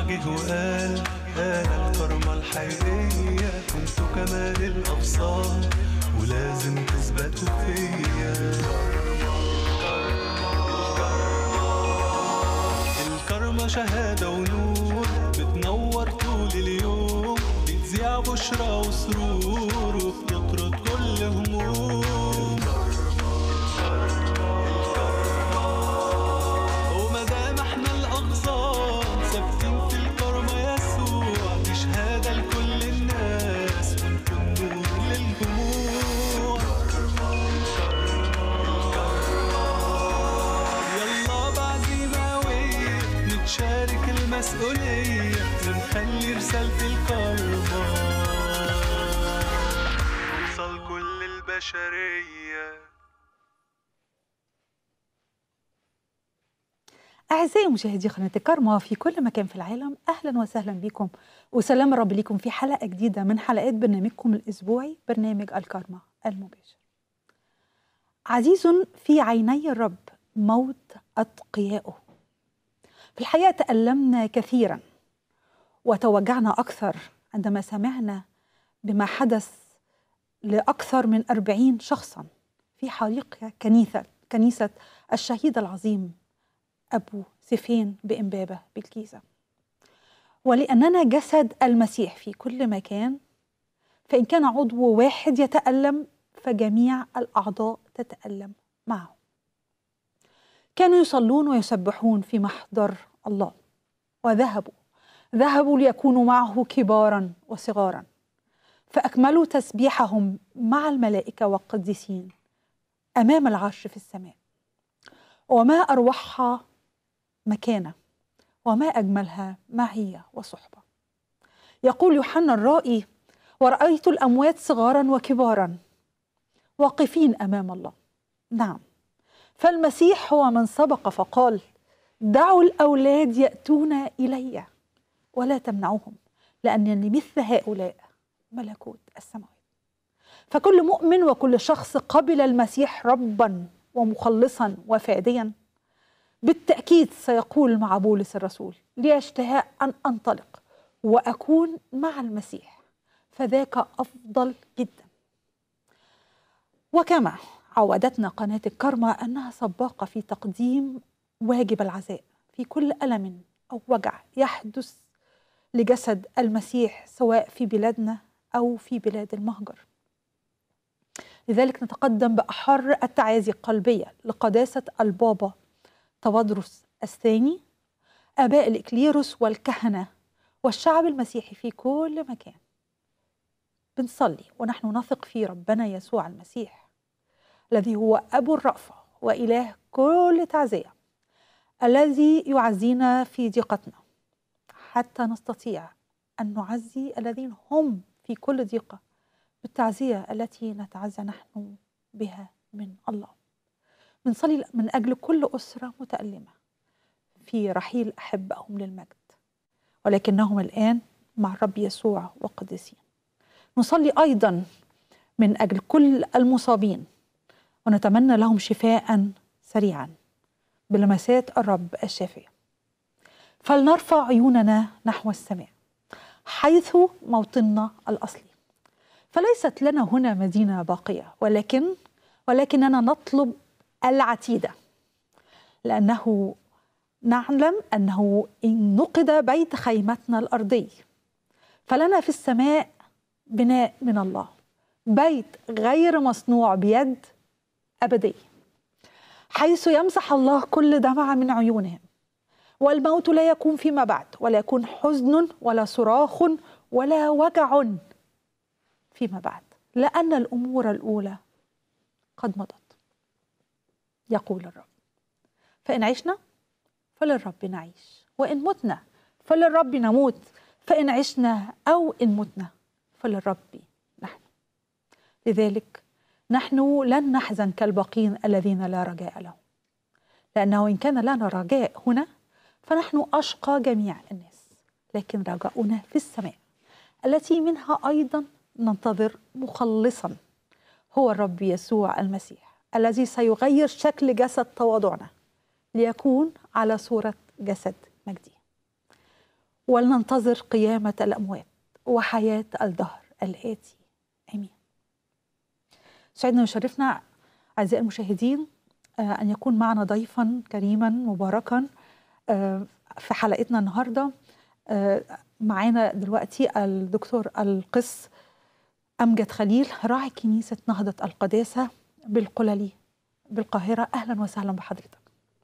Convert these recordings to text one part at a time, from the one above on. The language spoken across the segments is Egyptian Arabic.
جه وقال أنا الكرمة الحقيقية كنتوا كمال الأبصار ولازم تثبتوا فيا الكرمة شهادة ونور بتنور طول اليوم بتذيع بشرى وسرور وبتطرد كل هموم ومادام احنا الأقصار ثابتين في الكرمة يسوع دي شهادة لكل الناس ونكون نور للجموع يلا بعزيمة قوية نتشارك المسؤولية ونخلي رسالة الكرمة توصل كل البشرية أعزائي مشاهدي قناة الكرمة في كل مكان في العالم أهلا وسهلا بكم وسلام الرب لكم في حلقة جديدة من حلقات برنامجكم الأسبوعي برنامج الكرمة المباشر عزيز في عيني الرب موت أتقيائه في الحقيقة تألمنا كثيرا وتوجعنا أكثر عندما سمعنا بما حدث لأكثر من أربعين شخصا في حريق كنيسة كنيسة الشهيد العظيم أبو سفين بإمبابة بالجيزة ولأننا جسد المسيح في كل مكان فإن كان عضو واحد يتألم فجميع الأعضاء تتألم معه كانوا يصلون ويسبحون في محضر الله وذهبوا ذهبوا ليكونوا معه كبارا وصغارا فأكملوا تسبيحهم مع الملائكة والقديسين أمام العرش في السماء وما أروعها مكانة وما أجملها معية وصحبة يقول يوحنا الرائي ورأيت الأموات صغارا وكبارا واقفين أمام الله نعم فالمسيح هو من سبق فقال دعوا الأولاد يأتون إلي ولا تمنعوهم لأن لمثل هؤلاء ملكوت السماوات فكل مؤمن وكل شخص قبل المسيح ربا ومخلصا وفاديا بالتأكيد سيقول مع بولس الرسول لي اشتهاء أن أنطلق وأكون مع المسيح فذاك أفضل جدا وكما عودتنا قناة الكرمة أنها سباقة في تقديم واجب العزاء في كل ألم أو وجع يحدث لجسد المسيح سواء في بلادنا أو في بلاد المهجر لذلك نتقدم بأحر التعازي القلبية لقداسة البابا تودرس الثاني آباء الإكليروس والكهنة والشعب المسيحي في كل مكان بنصلي ونحن نثق في ربنا يسوع المسيح الذي هو أبو الرأفة وإله كل تعزية الذي يعزينا في ضيقتنا حتى نستطيع أن نعزي الذين هم في كل ضيقة بالتعزية التي نتعزى نحن بها من الله بنصلي من أجل كل أسرة متألمة في رحيل أحبائهم للمجد ولكنهم الآن مع الرب يسوع وقدسين نصلي أيضا من أجل كل المصابين ونتمنى لهم شفاء سريعا بلمسات الرب الشافية فلنرفع عيوننا نحو السماء حيث موطننا الأصلي فليست لنا هنا مدينة باقية ولكن ولكننا نطلب العتيدة لأنه نعلم أنه إن نقد بيت خيمتنا الأرضي فلنا في السماء بناء من الله بيت غير مصنوع بيد أبدي حيث يمسح الله كل دمعة من عيونهم والموت لا يكون فيما بعد ولا يكون حزن ولا صراخ ولا وجع فيما بعد لأن الأمور الأولى قد مضت يقول الرب فإن عشنا فللرب نعيش وإن متنا فللرب نموت فإن عشنا أو إن متنا فللرب نحن لذلك نحن لن نحزن كالباقين الذين لا رجاء لهم لأنه إن كان لنا رجاء هنا فنحن أشقى جميع الناس لكن رجاؤنا في السماء التي منها أيضا ننتظر مخلصا هو الرب يسوع المسيح الذي سيغير شكل جسد تواضعنا ليكون على صورة جسد مجدي ولننتظر قيامة الأموات وحياة الدهر الآتي آمين سعدنا ويشرفنا أعزائي المشاهدين آه، أن يكون معنا ضيفا كريما مباركا آه، في حلقتنا النهارده آه، معانا دلوقتي الدكتور القس أمجد خليل راعي كنيسة نهضة القداسة بالقللي بالقاهرة أهلا وسهلا بحضرتك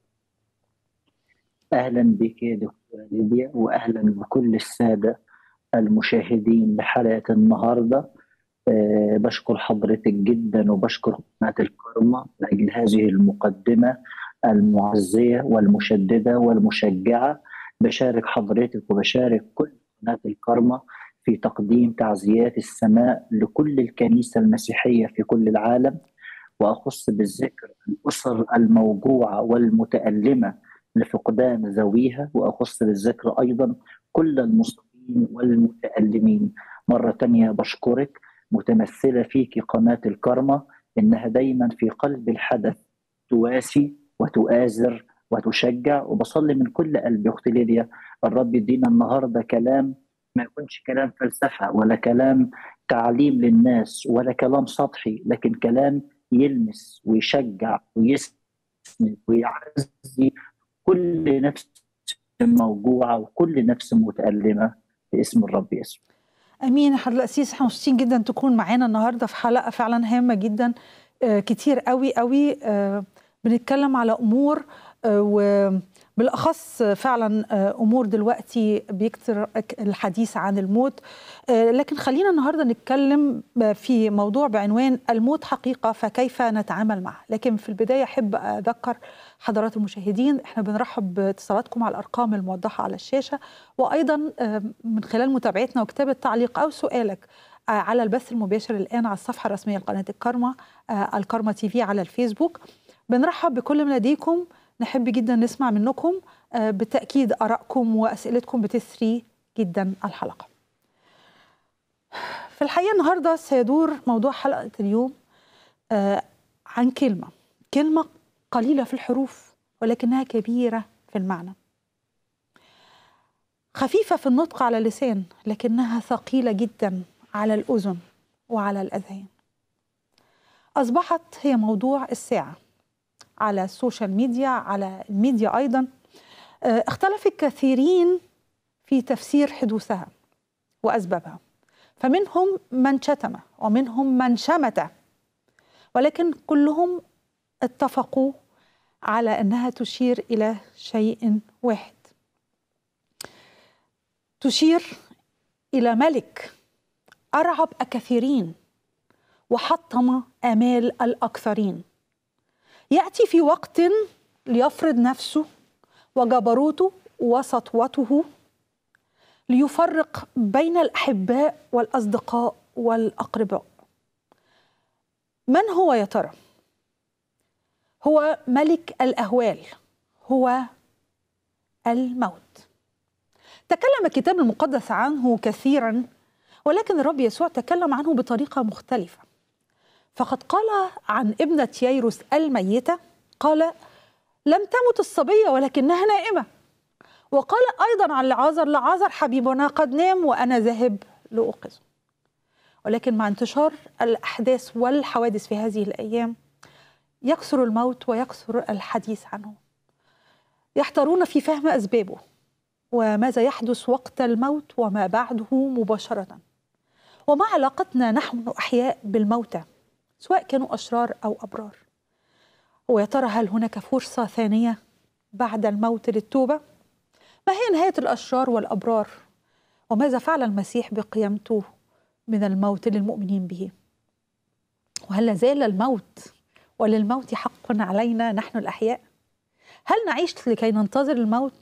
أهلا بك يا دكتورة ليديا وأهلا بكل السادة المشاهدين لحلقة النهاردة أه بشكر حضرتك جدا وبشكر قناة الكرمة لأجل هذه المقدمة المعزية والمشددة والمشجعة بشارك حضرتك وبشارك كل قناة الكرمة في تقديم تعزيات السماء لكل الكنيسة المسيحية في كل العالم وأخص بالذكر الأسر الموجوعة والمتألمة لفقدان ذويها وأخص بالذكر أيضا كل المصابين والمتألمين مرة تانية بشكرك متمثلة فيك قناة الكرمة إنها دايما في قلب الحدث تواسي وتؤازر وتشجع وبصلي من كل قلبي أختي ليديا الرب يدينا النهاردة كلام ما يكونش كلام فلسفة ولا كلام تعليم للناس ولا كلام سطحي لكن كلام يلمس ويشجع ويسند ويعزي كل نفس موجوعة وكل نفس متألمة باسم الرب يسوع امين حضرتك القسيس احنا مبسوطين جدا تكون معانا النهارده في حلقه فعلا هامه جدا آه، كتير قوي قوي آه، بنتكلم على امور آه، وبالاخص فعلا آه، امور دلوقتي بيكتر الحديث عن الموت آه، لكن خلينا النهارده نتكلم في موضوع بعنوان الموت حقيقه فكيف نتعامل معه لكن في البدايه احب اذكر حضرات المشاهدين احنا بنرحب باتصالاتكم على الارقام الموضحه على الشاشه وايضا آه، من خلال متابعتنا وكتابه تعليق او سؤالك آه، على البث المباشر الان على الصفحه الرسميه لقناه الكرمه آه، الكرمه تي في على الفيسبوك بنرحب بكل من لديكم نحب جدا نسمع منكم آه، بالتاكيد ارائكم واسئلتكم بتثري جدا الحلقه في الحقيقه النهارده سيدور موضوع حلقه اليوم آه، عن كلمه كلمه قليله في الحروف ولكنها كبيره في المعنى خفيفه في النطق على اللسان لكنها ثقيله جدا على الاذن وعلى الاذهان اصبحت هي موضوع الساعه على السوشيال ميديا على الميديا ايضا آه، اختلف الكثيرين في تفسير حدوثها واسبابها فمنهم من شتم ومنهم من شمت ولكن كلهم اتفقوا على انها تشير الى شيء واحد تشير الى ملك ارعب الكثيرين وحطم امال الاكثرين ياتي في وقت ليفرض نفسه وجبروته وسطوته ليفرق بين الاحباء والاصدقاء والاقرباء من هو يا ترى هو ملك الاهوال هو الموت تكلم الكتاب المقدس عنه كثيرا ولكن الرب يسوع تكلم عنه بطريقه مختلفه فقد قال عن ابنه ييروس الميته قال لم تمت الصبيه ولكنها نائمه وقال ايضا عن لعازر لعازر حبيبنا قد نام وانا ذاهب لاوقظه ولكن مع انتشار الاحداث والحوادث في هذه الايام يكثر الموت ويكثر الحديث عنه يحتارون في فهم اسبابه وماذا يحدث وقت الموت وما بعده مباشره وما علاقتنا نحن احياء بالموتى سواء كانوا اشرار او ابرار ويا ترى هل هناك فرصه ثانيه بعد الموت للتوبه ما هي نهايه الاشرار والابرار وماذا فعل المسيح بقيامته من الموت للمؤمنين به وهل لا زال الموت وللموت حق علينا نحن الاحياء هل نعيش لكي ننتظر الموت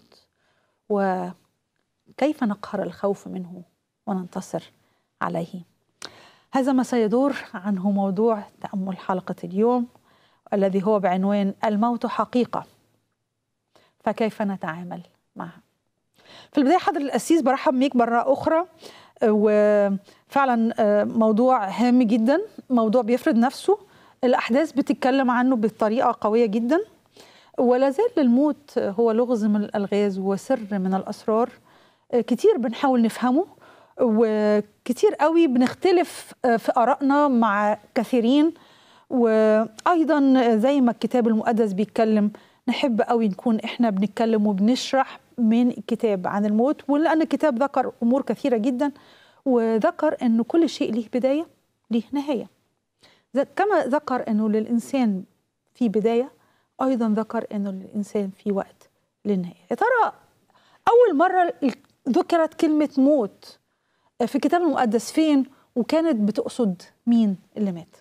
وكيف نقهر الخوف منه وننتصر عليه هذا ما سيدور عنه موضوع تامل حلقه اليوم الذي هو بعنوان الموت حقيقه فكيف نتعامل معها في البدايه حضر القسيس برحب بيك مره اخرى وفعلا موضوع هام جدا موضوع بيفرض نفسه الاحداث بتتكلم عنه بطريقه قويه جدا ولا زال الموت هو لغز من الالغاز وسر من الاسرار آه، كتير بنحاول نفهمه وكتير قوي بنختلف آه، في آرائنا مع كثيرين وأيضا زي ما الكتاب المقدس بيتكلم نحب قوي نكون احنا بنتكلم وبنشرح من الكتاب عن الموت ولأن الكتاب ذكر أمور كثيرة جدا وذكر أنه كل شيء له بداية له نهاية ذ- كما ذكر أنه للإنسان في بداية أيضا ذكر أنه للإنسان في وقت للنهاية يا ترى أول مرة ال- ذكرت كلمة موت في الكتاب المقدس فين وكانت بتقصد مين اللي مات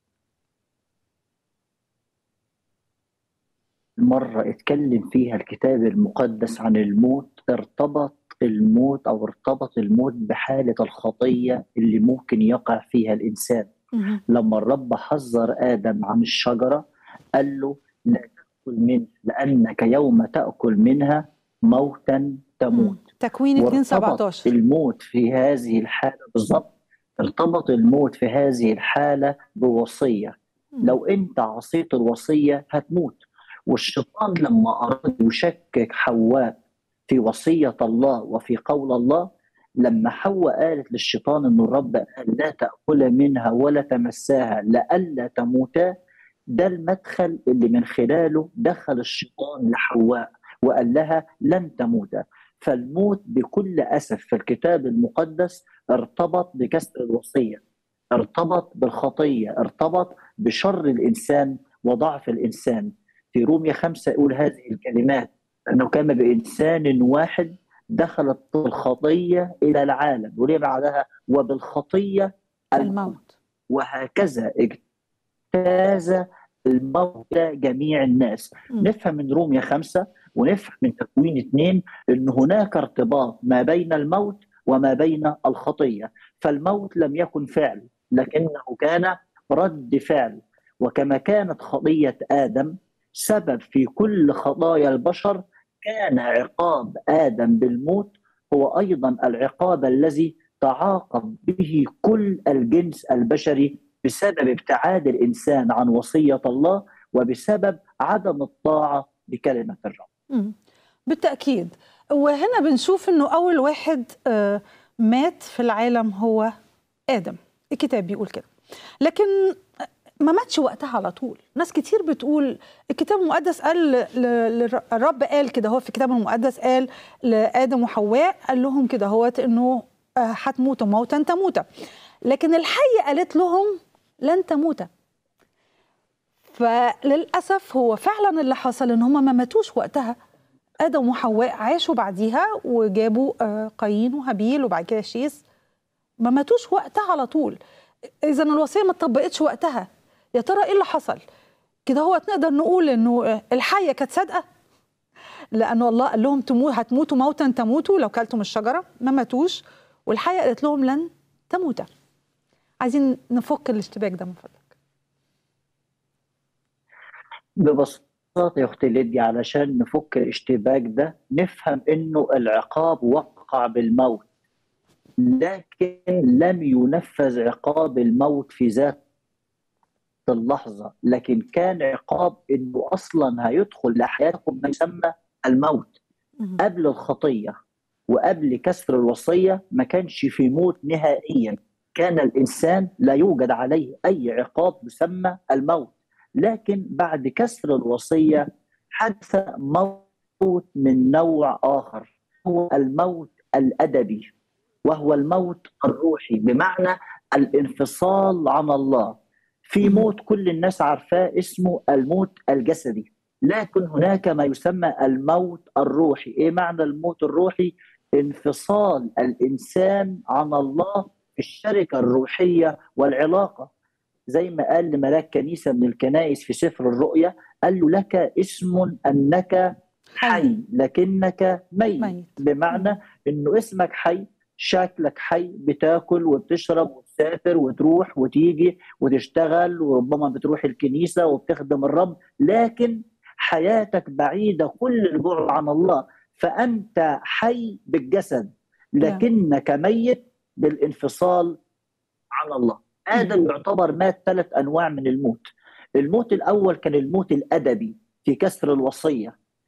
مرة اتكلم فيها الكتاب المقدس عن الموت ارتبط الموت أو ارتبط الموت بحالة الخطية اللي ممكن يقع فيها الإنسان مهم. لما الرب حذر آدم عن الشجرة قال له لا تأكل منها لأنك يوم تأكل منها موتا تموت تكوين 2 وارتبط 17 الموت في هذه الحالة بالضبط ارتبط الموت في هذه الحالة بوصية لو انت عصيت الوصيه هتموت والشيطان لما اراد يشكك حواء في وصيه الله وفي قول الله لما حواء قالت للشيطان ان الرب قال لا تاكل منها ولا تمساها لئلا تموتا ده المدخل اللي من خلاله دخل الشيطان لحواء وقال لها لن تموتا فالموت بكل اسف في الكتاب المقدس ارتبط بكسر الوصيه ارتبط بالخطيه ارتبط بشر الإنسان وضعف الإنسان في رومية خمسة يقول هذه الكلمات أنه كما بإنسان واحد دخلت الخطية إلى العالم وليه بعدها وبالخطية الموت الموت وهكذا اجتاز الموت جميع الناس مم. نفهم من رومية خمسة ونفهم من تكوين اثنين أن هناك ارتباط ما بين الموت وما بين الخطية فالموت لم يكن فعل لكنه كان رد فعل وكما كانت خطية آدم سبب في كل خطايا البشر كان عقاب آدم بالموت هو أيضا العقاب الذي تعاقب به كل الجنس البشري بسبب ابتعاد الإنسان عن وصية الله وبسبب عدم الطاعة بكلمة الرب مم. بالتأكيد وهنا بنشوف أنه أول واحد آه، مات في العالم هو آدم الكتاب بيقول كده لكن ما ماتش وقتها على طول ناس كتير بتقول الكتاب المقدس قال ل- ل- الرب قال كده هو في الكتاب المقدس قال لآدم وحواء قال لهم كده هو إنه آه، هتموتوا موتا تموتا لكن الحية قالت لهم لن تموتا فللأسف هو فعلا اللي حصل إن هم ما ماتوش وقتها آدم وحواء عاشوا بعديها وجابوا آه، قايين وهابيل وبعد كده شيس ما ماتوش وقتها على طول إذا الوصية ما اتطبقتش وقتها يا ترى إيه اللي حصل؟ كده هو نقدر نقول إنه آه، الحية كانت صادقة لأنه الله قال لهم تموت هتموتوا موتا تموتوا لو كلتم الشجرة ما ماتوش والحية قالت لهم لن تموتا عايزين نفك الاشتباك ده من فضلك ببساطة يا أختي ليديا علشان نفك الاشتباك ده نفهم إنه العقاب وقع بالموت لكن لم ينفذ عقاب الموت في ذات اللحظة لكن كان عقاب إنه أصلا هيدخل لحياتكم ما يسمى الموت مهم. قبل الخطية وقبل كسر الوصية ما كانش في موت نهائيا كان الإنسان لا يوجد عليه أي عقاب يسمى الموت لكن بعد كسر الوصية حدث موت من نوع آخر هو الموت الأدبي وهو الموت الروحي بمعنى الانفصال عن الله في مم. موت كل الناس عارفاه اسمه الموت الجسدي لكن هناك ما يسمى الموت الروحي ايه معنى الموت الروحي انفصال الانسان عن الله في الشركه الروحيه والعلاقه زي ما قال لملاك كنيسه من الكنائس في سفر الرؤيا قال له لك اسم انك حي لكنك ميت, ميت. بمعنى انه اسمك حي شكلك حي بتاكل وبتشرب وتسافر وتروح وتيجي وتشتغل وربما بتروح الكنيسه وبتخدم الرب لكن حياتك بعيده كل البعد عن الله فانت حي بالجسد لكنك ميت بالانفصال عن الله ادم يعتبر مات ثلاث انواع من الموت الموت الاول كان الموت الادبي في كسر الوصيه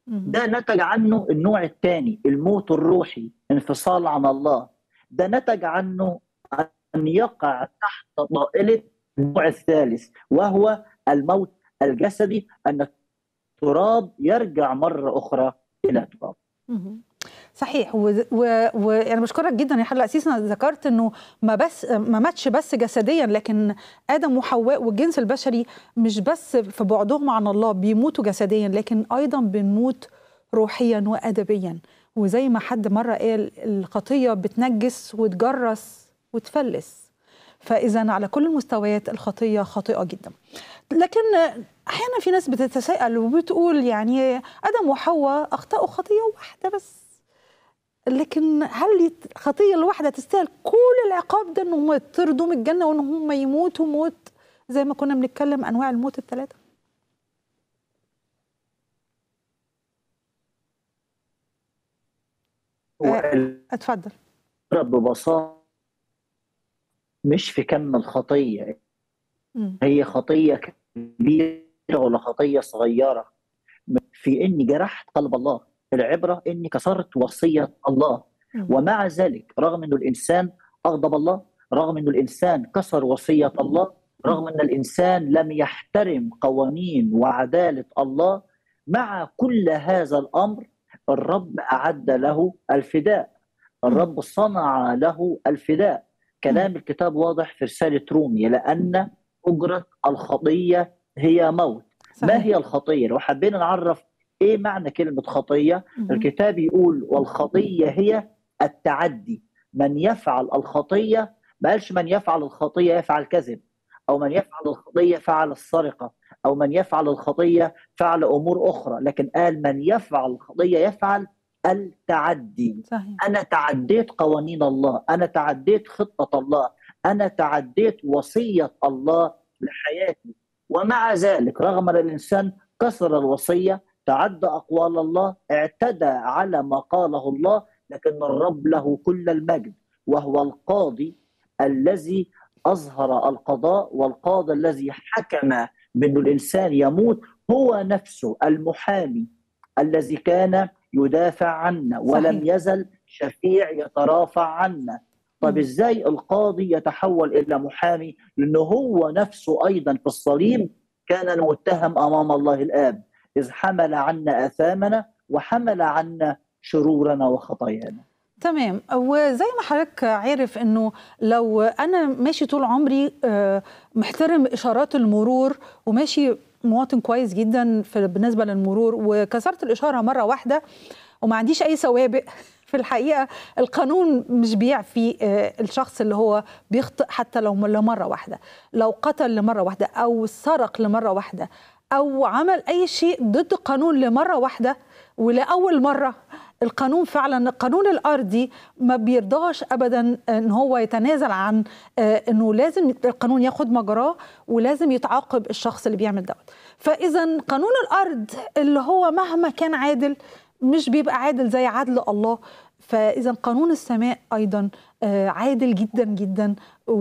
مهم. ده نتج عنه النوع الثاني الموت الروحي انفصال عن الله ده نتج عنه أن يقع تحت طائلة النوع الثالث وهو الموت الجسدي أن التراب يرجع مرة أخرى إلى تراب مهم. صحيح وانا و... و... يعني بشكرك جدا يا حلا اسيس ذكرت انه ما بس ما ماتش بس جسديا لكن ادم وحواء والجنس البشري مش بس في بعدهم عن الله بيموتوا جسديا لكن ايضا بنموت روحيا وادبيا وزي ما حد مره قال الخطيه بتنجس وتجرس وتفلس فاذا على كل المستويات الخطيه خاطئه جدا لكن احيانا في ناس بتتساءل وبتقول يعني ادم وحواء اخطاوا خطيه واحده بس لكن هل الخطيه الواحده تستاهل كل العقاب ده ان هم يطردوا من الجنه وان هم يموتوا موت زي ما كنا بنتكلم انواع الموت الثلاثه آه، اتفضل ببساطة مش في كم الخطية مم. هي خطية كبيرة ولا خطية صغيرة في إني جرحت قلب الله العبرة إني كسرت وصية الله مم. ومع ذلك رغم إنه الإنسان أغضب الله رغم إنه الإنسان كسر وصية الله رغم إن الإنسان لم يحترم قوانين وعدالة الله مع كل هذا الأمر الرب أعد له الفداء الرب صنع له الفداء كلام الكتاب واضح في رسالة رومية لأن أجرة الخطية هي موت ما صحيح. هي الخطية لو حبينا نعرف إيه معنى كلمة خطية مم. الكتاب يقول والخطية هي التعدي من يفعل الخطية ما قالش من يفعل الخطية يفعل كذب أو من يفعل الخطية فعل السرقة أو من يفعل الخطية فعل أمور أخرى لكن قال من يفعل الخطية يفعل التعدي صحيح أنا تعديت قوانين الله أنا تعديت خطة الله أنا تعديت وصية الله لحياتي ومع ذلك رغم أن الإنسان كسر الوصية تعدى أقوال الله اعتدى على ما قاله الله لكن الرب له كل المجد وهو القاضي الذي أظهر القضاء والقاضي الذي حكم بأن الإنسان يموت هو نفسه المحامي الذي كان يدافع عنا ولم صحيح. يزل شفيع يترافع عنا طب مم. ازاي القاضي يتحول الى محامي لانه هو نفسه ايضا في الصليب كان متهم امام الله الاب اذ حمل عنا اثامنا وحمل عنا شرورنا وخطايانا تمام وزي ما حضرتك عارف انه لو انا ماشي طول عمري آه، محترم اشارات المرور وماشي مواطن كويس جدا في بالنسبه للمرور وكسرت الاشاره مره واحده وما عنديش اي سوابق في الحقيقه القانون مش بيعفي آه، الشخص اللي هو بيخطئ حتى لو لمره واحده لو قتل لمره واحده او سرق لمره واحده او عمل اي شيء ضد القانون لمره واحده ولاول مره القانون فعلا القانون الارضي ما بيرضاش ابدا ان هو يتنازل عن آه، انه لازم القانون ياخد مجراه ولازم يتعاقب الشخص اللي بيعمل دوت فاذا قانون الارض اللي هو مهما كان عادل مش بيبقى عادل زي عدل الله فاذا قانون السماء ايضا آه، عادل جدا جدا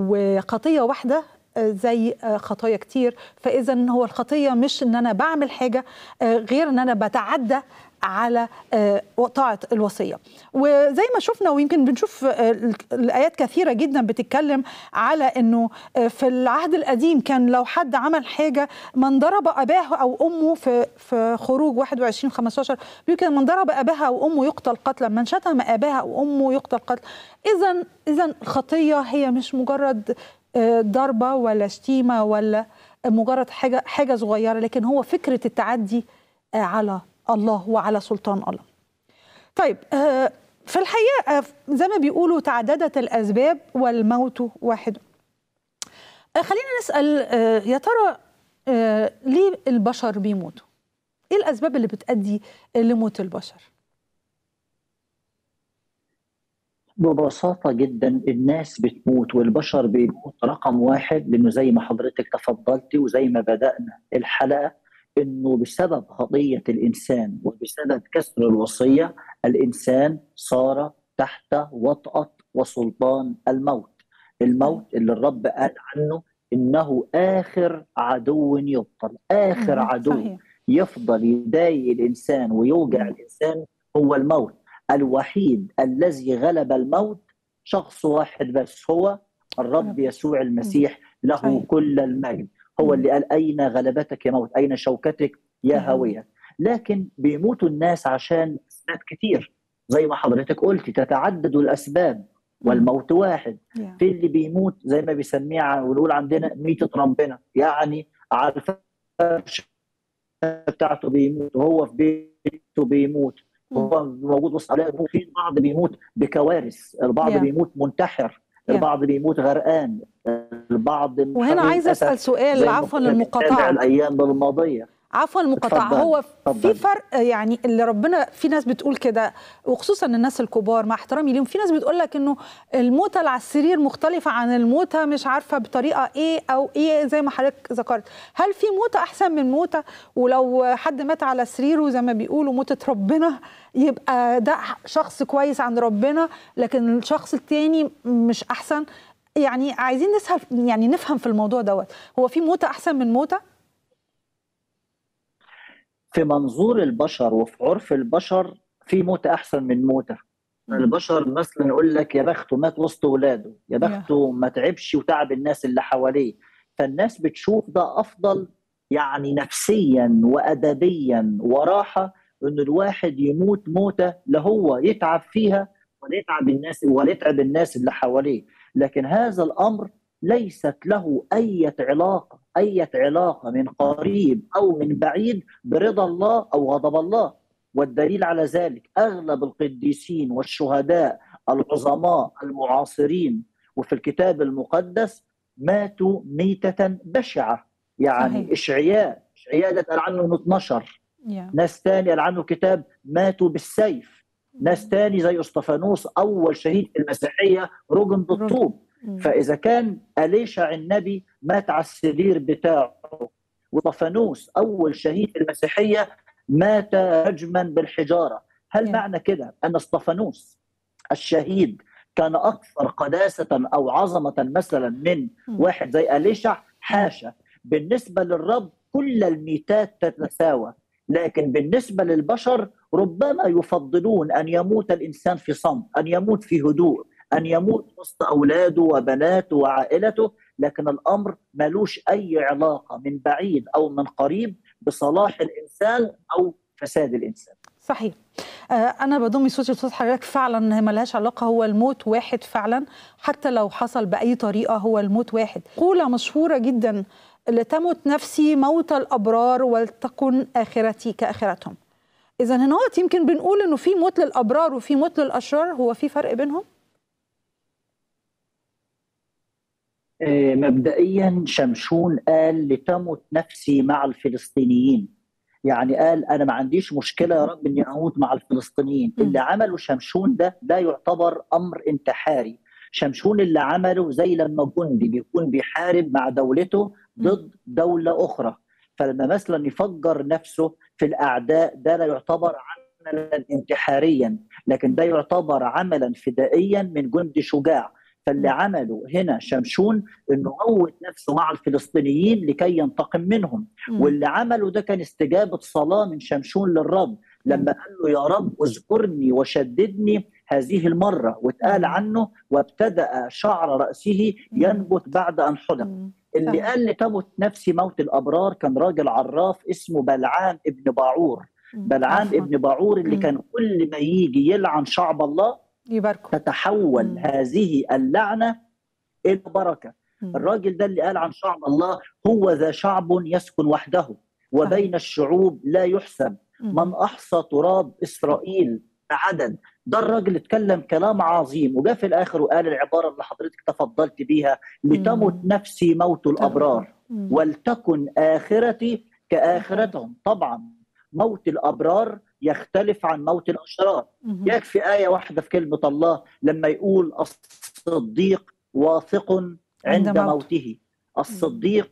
وخطيه واحده آه، زي آه، خطايا كتير فاذا هو الخطيه مش ان انا بعمل حاجه آه، غير ان انا بتعدى على آه، طاعه الوصيه وزي ما شفنا ويمكن بنشوف آه، ال- الايات كثيره جدا بتتكلم على انه آه، في العهد القديم كان لو حد عمل حاجه من ضرب اباه او امه في في خروج 21 15 بيقول كده من ضرب اباها او امه يقتل قتلا من شتم اباها او امه يقتل قتلا اذا اذا الخطيه هي مش مجرد آه، ضربه ولا شتيمه ولا مجرد حاجه حاجه صغيره لكن هو فكره التعدي آه، على الله وعلى سلطان الله. طيب آه، في الحقيقه آه، زي ما بيقولوا تعددت الاسباب والموت واحد. آه، خلينا نسال آه، يا ترى آه، ليه البشر بيموتوا؟ ايه الاسباب اللي بتؤدي لموت البشر؟ ببساطة جدا الناس بتموت والبشر بيموت رقم واحد لأنه زي ما حضرتك تفضلتي وزي ما بدأنا الحلقة إنه بسبب خطية الإنسان وبسبب كسر الوصية الإنسان صار تحت وطأة وسلطان الموت الموت اللي الرب قال عنه إنه آخر عدو يبطل آخر مم، عدو صحيح يفضل يضايق الإنسان ويوجع مم. الإنسان هو الموت الوحيد الذي غلب الموت شخص واحد بس هو الرب رب. يسوع المسيح له صحيح. كل المجد هو مم. اللي قال أين غلبتك يا موت أين شوكتك يا يا هاوية لكن بيموتوا الناس عشان أسباب كتير زي ما حضرتك قلت تتعدد الأسباب والموت واحد يا. في اللي بيموت زي ما بيسميها ونقول عندنا ميتة ربنا يعني على الفرش بتاعته بيموت وهو في بيته بيموت مم. وهو موجود وسط اولاده في البعض بيموت بكوارث البعض Yeah. بيموت منتحر Yeah. البعض بيموت غرقان البعض وهنا عايزه اسال زي سؤال ما عفوا كنا بنتابع المقاطعه الايام الماضيه عفوا المقاطعه اتفضل، هو في اتفضل. فرق يعني اللي ربنا في ناس بتقول كده وخصوصا الناس الكبار مع احترامي ليهم في ناس بتقول لك انه الموتة اللي على السرير مختلفة عن الموتة مش عارفة بطريقة ايه او ايه زي ما حضرتك ذكرت هل في موتة احسن من موتة ولو حد مات على سريره زي ما بيقولوا موتة ربنا يبقى ده شخص كويس عند ربنا لكن الشخص التاني مش احسن يعني عايزين نسهل يعني نفهم في الموضوع دوت هو في موتة احسن من موتة في منظور البشر وفي عرف البشر في موتة احسن من موتة البشر مثلا يقول لك يا بخته مات وسط ولاده يا بخته ما تعبش وتعب الناس اللي حواليه فالناس بتشوف ده افضل يعني نفسيا وادبيا وراحه ان الواحد يموت موته لا هو يتعب فيها ولا يتعب الناس ولا يتعب الناس اللي حواليه لكن هذا الامر ليست له اي علاقه اي علاقه من قريب او من بعيد برضا الله او غضب الله والدليل على ذلك اغلب القديسين والشهداء العظماء المعاصرين وفي الكتاب المقدس ماتوا ميتة بشعة يعني صحيح. إشعياء إشعياء ده قال عنه 12 يا. ناس تاني قال عنه كتاب ماتوا بالسيف ناس تاني زي اسطفانوس أول شهيد في المسيحية رجم بالطوب مم. فإذا كان أليشع النبي مات على السرير بتاعه وطفانوس أول شهيد في المسيحية مات رجما بالحجارة هل Yeah. معنى كده أن اسطفانوس الشهيد كان أكثر قداسة أو عظمة مثلا من مم. واحد زي أليشع حاشا بالنسبة للرب كل الميتات تتساوى لكن بالنسبة للبشر ربما يفضلون أن يموت الإنسان في صمت أن يموت في هدوء أن يموت وسط أولاده وبناته وعائلته لكن الأمر ملوش أي علاقة من بعيد أو من قريب بصلاح الإنسان أو فساد الإنسان صحيح آه، أنا بضم صوتي لصوت حضرتك فعلا ملهاش علاقة هو الموت واحد فعلا حتى لو حصل بأي طريقة هو الموت واحد قولة مشهورة جدا لتمت نفسي موت الأبرار ولتكن آخرتي كآخرتهم إذا هنا هو يمكن بنقول إنه في موت للأبرار وفي موت للأشرار هو في فرق بينهم؟ آه، مبدئيا شمشون قال لتمت نفسي مع الفلسطينيين يعني قال انا ما عنديش مشكله يا رب اني اموت مع الفلسطينيين مم. اللي عمله شمشون ده ده يعتبر امر انتحاري شمشون اللي عمله زي لما جندي بيكون بيحارب مع دولته ضد دوله اخرى فلما مثلا يفجر نفسه في الاعداء ده لا يعتبر عملا انتحاريا لكن ده يعتبر عملا فدائيا من جندي شجاع فاللي مم. عمله هنا شمشون انه موت نفسه مع الفلسطينيين لكي ينتقم منهم مم. واللي عمله ده كان استجابه صلاه من شمشون للرب لما قال له يا رب اذكرني وشددني هذه المره واتقال مم. عنه وابتدا شعر راسه مم. ينبت بعد ان حلق مم. اللي صحيح. قال لتمت نفسي موت الابرار كان راجل عراف اسمه بلعام ابن باعور مم. بلعام عفواً. ابن باعور اللي مم. كان كل ما يجي يلعن شعب الله يباركوا تتحول مم. هذه اللعنه الى بركه مم. الراجل ده اللي قال عن شعب الله هو ذا شعب يسكن وحده وبين الشعوب لا يحسب مم. من احصى تراب اسرائيل بعدد ده الراجل اتكلم كلام عظيم وجاء في الاخر وقال العباره اللي حضرتك تفضلت بيها لتمت مم. نفسي موت الابرار مم. ولتكن اخرتي كاخرتهم طبعا موت الابرار يختلف عن موت الاشرار مم. يكفي آية واحدة في كلمة الله لما يقول الصديق واثق عند عند موت. موته الصديق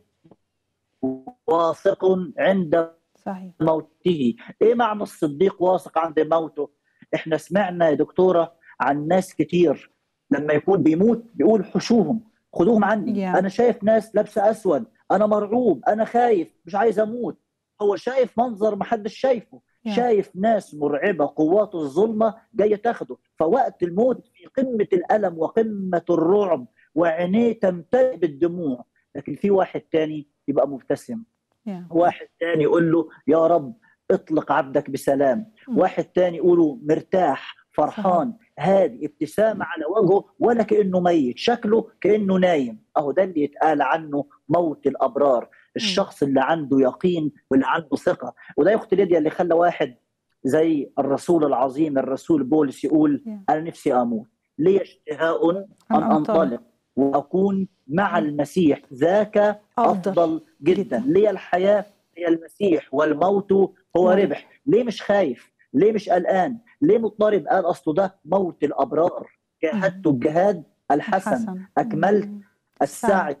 واثق عند صحيح موته ايه معنى الصديق واثق عند موته احنا سمعنا يا دكتورة عن ناس كتير لما يكون بيموت بيقول حشوهم خدوهم عني Yeah. انا شايف ناس لابسه اسود انا مرعوب انا خايف مش عايز اموت هو شايف منظر ما حدش شايفه يا. شايف ناس مرعبة قوات الظلمة جاية تاخده فوقت الموت في قمة الألم وقمة الرعب وعينيه تمتلئ بالدموع لكن في واحد تاني يبقى مبتسم يا. واحد تاني يقول له يا رب اطلق عبدك بسلام مم. واحد تاني يقوله مرتاح فرحان هادي ابتسامة على وجهه ولا كأنه ميت شكله كأنه نايم أهو ده اللي يتقال عنه موت الأبرار الشخص اللي عنده يقين واللي عنده ثقة وده يا أختي ليديا اللي خلى واحد زي الرسول العظيم الرسول بولس يقول يا. أنا نفسي أموت لي اشتهاء أن أن أنطلق وأكون مع المسيح ذاك أفضل أفضل جدا جداً. لي الحياة هي المسيح والموت هو نعم. ربح ليه مش خايف ليه مش قلقان ليه مضطرب قال أصله ده موت الأبرار جاهدت الجهاد الحسن حسن أكملت مم. السعي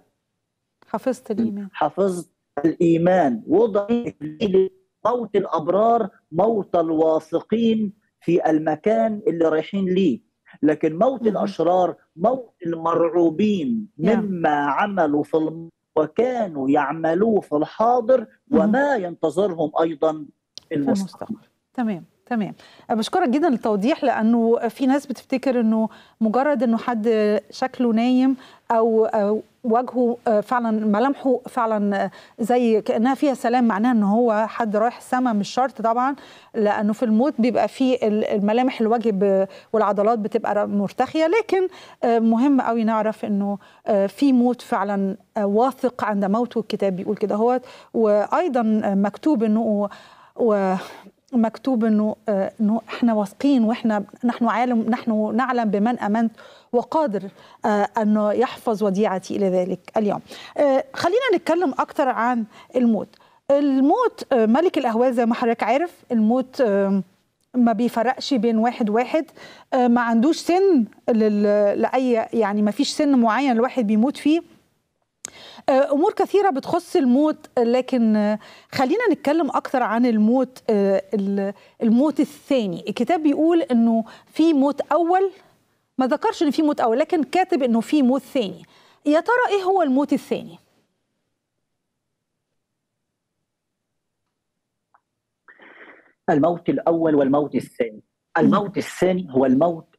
حفظت الإيمان حفظت الإيمان وضعي موت الأبرار موت الواثقين في المكان اللي رايحين ليه لكن موت مهم. الأشرار موت المرعوبين نعم. مما عملوا في الم... وكانوا يعملوه في الحاضر مهم. وما ينتظرهم أيضا في في المستقبل المستقبل تمام تمام بشكرك جدا للتوضيح لانه في ناس بتفتكر انه مجرد انه حد شكله نايم او أو وجهه آه، فعلا ملامحه فعلا آه، زي كانها فيها سلام معناها ان هو حد رايح السما مش شرط طبعا لانه في الموت بيبقى فيه ال- الملامح الوجه ب- والعضلات بتبقى مرتخيه لكن آه، مهم قوي نعرف انه آه، في موت فعلا آه، واثق عند موته الكتاب بيقول كده هو وايضا آه، مكتوب انه و مكتوب انه آه، انه احنا واثقين واحنا نحن عالم نحن نعلم بمن امنت وقادر آه، انه يحفظ وديعتي الى ذلك اليوم. آه، خلينا نتكلم اكتر عن الموت. الموت آه، ملك الاهوال زي ما حضرتك عارف الموت آه، ما بيفرقش بين واحد واحد آه، ما عندوش سن لل- لاي يعني ما فيش سن معين الواحد بيموت فيه آه، امور كثيره بتخص الموت آه، لكن آه، خلينا نتكلم اكتر عن الموت آه، ال- الموت الثاني الكتاب بيقول انه في موت اول ما ذكرش ان في موت اول لكن كاتب انه في موت ثاني يا ترى ايه هو الموت الثاني الموت الأول والموت الثاني الموت الثاني هو الموت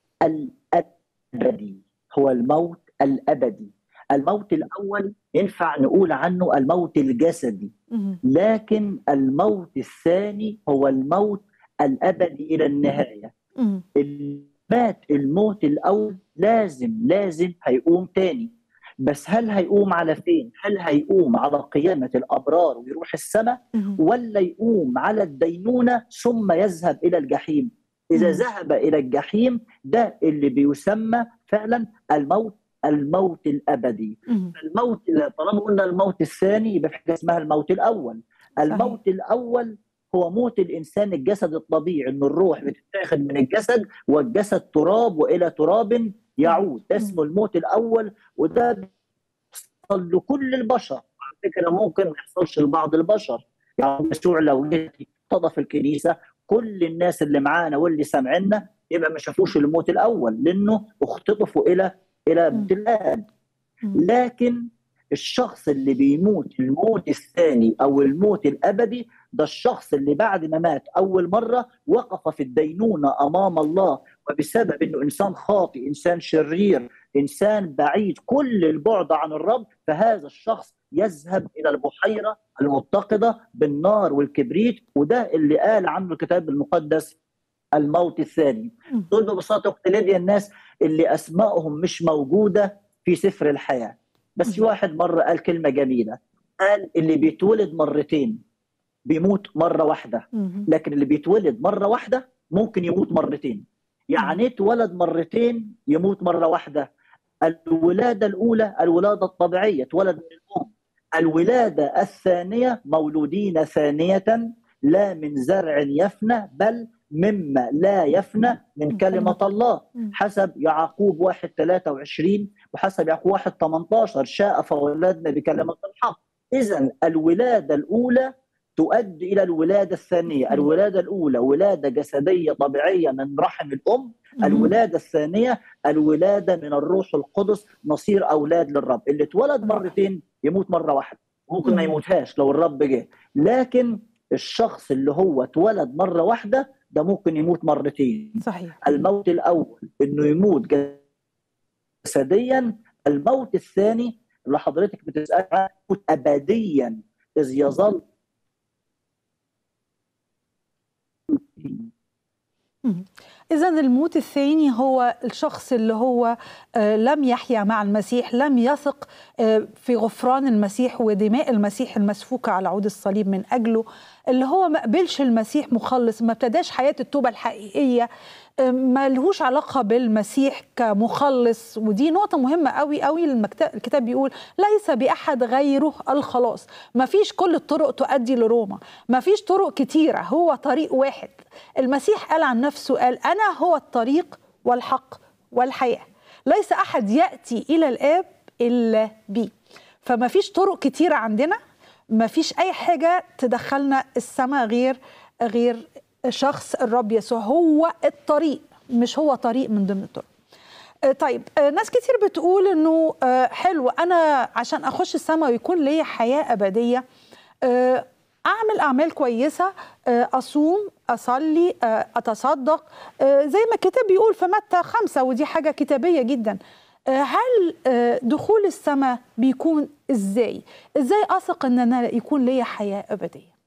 الأبدي هو الموت الأبدي الموت الأول ينفع نقول عنه الموت الجسدي مهم. لكن الموت الثاني هو الموت الأبدي إلى النهاية مهم. اللي مات الموت الأول لازم لازم هيقوم تاني بس هل هيقوم على فين؟ هل هيقوم على قيامة الأبرار ويروح السماء مهم. ولا يقوم على الدينونة ثم يذهب إلى الجحيم إذا مم. ذهب إلى الجحيم ده اللي بيسمى فعلا الموت الموت الأبدي مهم. الموت طالما قلنا الموت الثاني يبقى في حاجة اسمها الموت الأول الموت الأول هو موت الإنسان الجسد الطبيعي إن الروح بتتاخد من الجسد والجسد تراب وإلى تراب يعود ده اسمه الموت الأول وده بيحصل لكل البشر على فكرة ممكن ما يحصلش لبعض البشر يعني يسوع لو جه في الكنيسة كل الناس اللي معانا واللي سامعينا يبقى ما شافوش الموت الأول لأنه اختطفوا إلى إلى مم. امتلان مم. لكن الشخص اللي بيموت الموت الثاني او الموت الابدي ده الشخص اللي بعد ما مات اول مره وقف في الدينونه امام الله وبسبب انه انسان خاطئ انسان شرير انسان بعيد كل البعد عن الرب فهذا الشخص يذهب الى البحيره المتقده بالنار والكبريت وده اللي قال عنه الكتاب المقدس الموت الثاني مم. دول ببساطه اخت ليديا الناس اللي اسمائهم مش موجوده في سفر الحياه بس في مم. واحد مره قال كلمه جميله قال اللي بيتولد مرتين بيموت مره واحده مهم. لكن اللي بيتولد مره واحده ممكن يموت مرتين يعني ايه اتولد مرتين يموت مره واحده الولاده الاولى الولاده الطبيعيه اتولد من الام الولاده الثانيه مولودين ثانيه لا من زرع يفنى بل مما لا يفنى من كلمه الله مم. حسب يعقوب 1 23 وحسب يعقوب 1 18 شاء فولدنا بكلمة الحق إذا الولادة الأولى تؤدي إلى الولادة الثانية الولادة الأولى ولادة جسدية طبيعية من رحم الأم مهم. الولادة الثانية الولادة من الروح القدس نصير أولاد للرب اللي اتولد مرتين يموت مرة واحدة ممكن ما مم. يموتهاش لو الرب جه لكن الشخص اللي هو اتولد مره واحده ده ممكن يموت مرتين صحيح الموت الاول انه يموت جسديا الموت الثاني اللي حضرتك بتسال عنه يموت ابديا اذ يظل إذا الموت الثاني هو الشخص اللي هو آه، لم يحيا مع المسيح لم يثق آه، في غفران المسيح ودماء المسيح المسفوكة على عود الصليب من أجله اللي هو ما قبلش المسيح مخلص ما ابتداش حياة التوبة الحقيقية آه، ما لهوش علاقة بالمسيح كمخلص ودي نقطة مهمة قوي قوي المكتب الكتاب بيقول ليس بأحد غيره الخلاص ما فيش كل الطرق تؤدي لروما ما فيش طرق كتيرة هو طريق واحد المسيح قال عن نفسه قال أنا هو الطريق والحق والحياة ليس أحد يأتي إلى الآب إلا بي فما فيش طرق كتيرة عندنا ما فيش أي حاجة تدخلنا السماء غير غير شخص الرب يسوع هو الطريق مش هو طريق من ضمن الطرق آه، طيب آه، ناس كتير بتقول انه آه، حلو انا عشان اخش السماء ويكون ليا حياه ابديه آه، اعمل اعمال كويسه آه، اصوم اصلي آه، اتصدق آه، زي ما الكتاب بيقول في متى خمسة ودي حاجه كتابيه جدا آه، هل آه، دخول السماء بيكون ازاي ازاي اثق ان انا يكون ليا حياه ابديه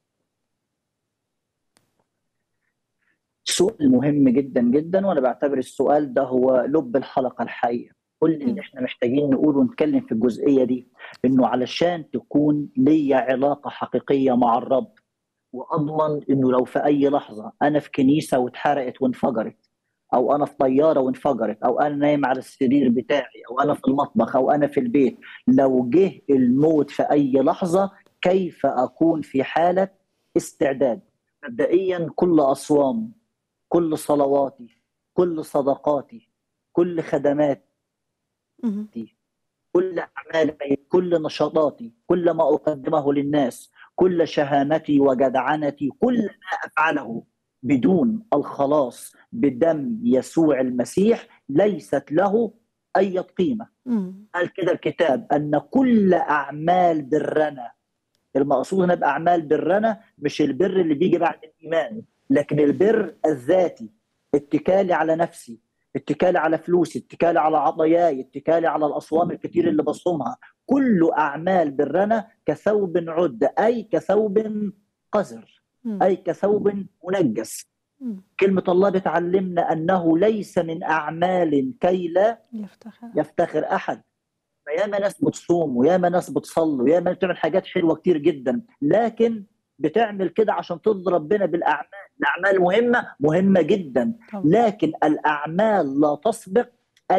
سؤال مهم جدا جدا وانا بعتبر السؤال ده هو لب الحلقه الحقيقه كل مم. اللي احنا محتاجين نقوله ونتكلم في الجزئيه دي انه علشان تكون ليا علاقه حقيقيه مع الرب واضمن انه لو في اي لحظه انا في كنيسه واتحرقت وانفجرت او انا في طياره وانفجرت او انا نايم على السرير بتاعي او انا في المطبخ او انا في البيت لو جه الموت في اي لحظه كيف اكون في حاله استعداد مبدئيا كل اصوام كل صلواتي كل صدقاتي كل خدماتي مهم. كل اعمالي كل نشاطاتي كل ما اقدمه للناس كل شهامتي وجدعنتي كل ما افعله بدون الخلاص بدم يسوع المسيح ليست له اي قيمه مم. قال كده الكتاب ان كل اعمال برنا المقصود هنا باعمال برنا مش البر اللي بيجي بعد الايمان لكن البر الذاتي اتكالي على نفسي اتكالي على فلوسي اتكالي على عطاياي اتكالي على الاصوام الكتير اللي بصومها كل اعمال برنا كثوب عد اي كثوب قذر مم. اي كثوب منجس مم. كلمه الله بتعلمنا انه ليس من اعمال كي لا يفتخر يفتخر احد فياما ناس بتصوم وياما ناس بتصلي وياما بتعمل حاجات حلوه كتير جدا لكن بتعمل كده عشان ترضي ربنا بالاعمال الاعمال مهمه مهمه جدا طبعا. لكن الاعمال لا تسبق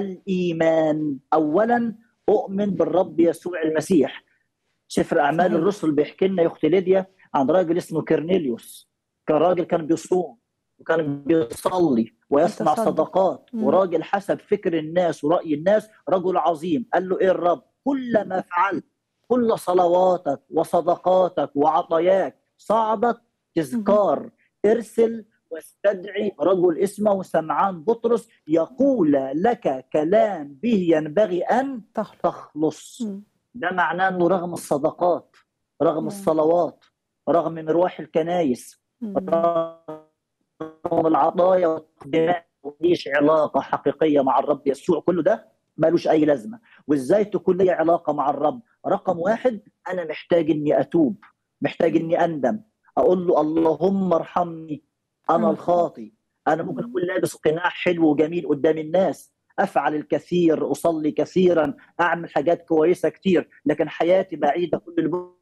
الايمان اولا اؤمن بالرب يسوع المسيح سفر اعمال صحيح. الرسل بيحكي لنا يا اخت ليديا عن راجل اسمه كرنيليوس كان راجل كان بيصوم وكان بيصلي ويصنع يتصدق. صدقات مم. وراجل حسب فكر الناس ورأي الناس رجل عظيم قال له ايه الرب كل ما فعلت كل صلواتك وصدقاتك وعطاياك صعدت تذكار ارسل واستدعي رجل اسمه سمعان بطرس يقول لك كلام به ينبغي ان تخلق تخلص مم. ده معناه انه رغم الصدقات رغم نعم. الصلوات رغم مروح الكنايس مم. رغم العطايا والتقديمات مفيش علاقه حقيقيه مع الرب يسوع كله ده ملوش اي لازمه وازاي تكون لي علاقه مع الرب رقم واحد انا محتاج اني اتوب محتاج اني اندم اقول له اللهم ارحمني انا مم. الخاطي انا ممكن اكون لابس قناع حلو وجميل قدام الناس افعل الكثير اصلي كثيرا اعمل حاجات كويسه كتير لكن حياتي بعيده كل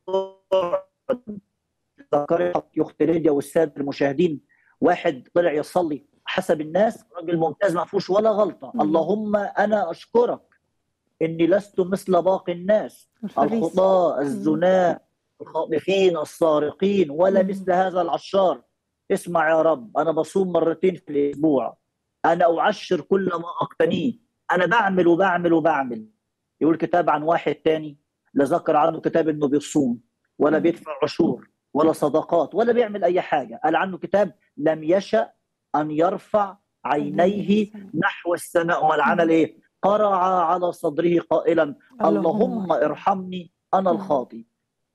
البعد ذكرت يا اخت ليديا والساده المشاهدين واحد طلع يصلي حسب الناس راجل ممتاز ما فيهوش ولا غلطه مم. اللهم انا اشكرك اني لست مثل باقي الناس الفريسي. الخطاة الزناة الخاطفين السارقين ولا مم. مثل هذا العشار اسمع يا رب انا بصوم مرتين في الاسبوع انا اعشر كل ما اقتنيه انا بعمل وبعمل وبعمل يقول كتاب عن واحد تاني لا ذكر عنه كتاب انه بيصوم ولا مم. بيدفع عشور ولا صدقات ولا بيعمل اي حاجه قال عنه كتاب لم يشأ ان يرفع عينيه نحو السماء امال عمل ايه قرع على صدره قائلا اللهم ارحمني انا مم. الخاطي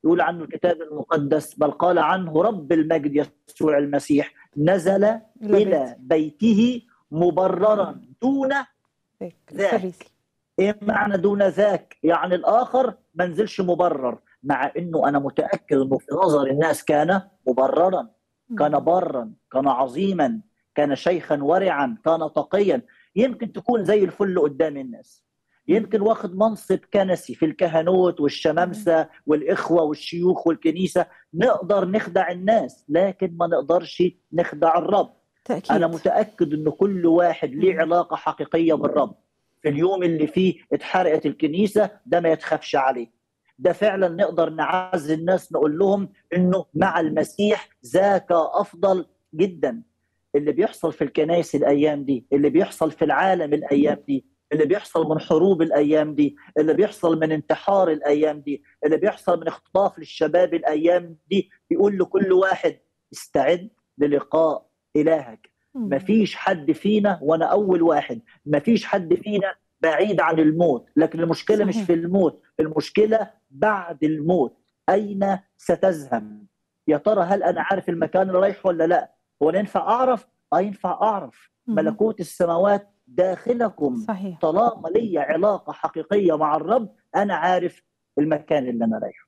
يقول عنه الكتاب المقدس بل قال عنه رب المجد يسوع المسيح نزل إلى إلى بيته مبررا دون بيت. ذاك. فريسي. ايه معنى دون ذاك يعني الاخر ما نزلش مبرر مع انه انا متاكد انه في نظر الناس كان مبررا كان برا كان عظيما كان شيخا ورعا كان تقيا يمكن تكون زي الفل قدام الناس يمكن واخد منصب كنسي في الكهنوت والشمامسه والاخوه والشيوخ والكنيسه نقدر نخدع الناس لكن ما نقدرش نخدع الرب تأكيد انا متاكد ان كل واحد ليه علاقه حقيقيه بالرب في اليوم اللي فيه اتحرقت الكنيسه ده ما يتخافش عليه ده فعلا نقدر نعزي الناس نقول لهم انه مع المسيح ذاك افضل جدا اللي بيحصل في الكنائس الايام دي اللي بيحصل في العالم الايام دي اللي بيحصل من حروب الايام دي اللي بيحصل من انتحار الايام دي اللي بيحصل من اختطاف للشباب الايام دي بيقول لكل واحد استعد للقاء الهك مم. مفيش حد فينا وانا اول واحد مفيش حد فينا بعيد عن الموت لكن المشكله مش صحيح. في الموت المشكله بعد الموت اين ستذهب يا ترى هل انا عارف المكان اللي رايح ولا لا هو أنا ينفع اعرف اه ينفع اعرف مم. ملكوت السماوات داخلكم صحيح طالما لي علاقه حقيقيه مع الرب انا عارف المكان اللي انا رايحه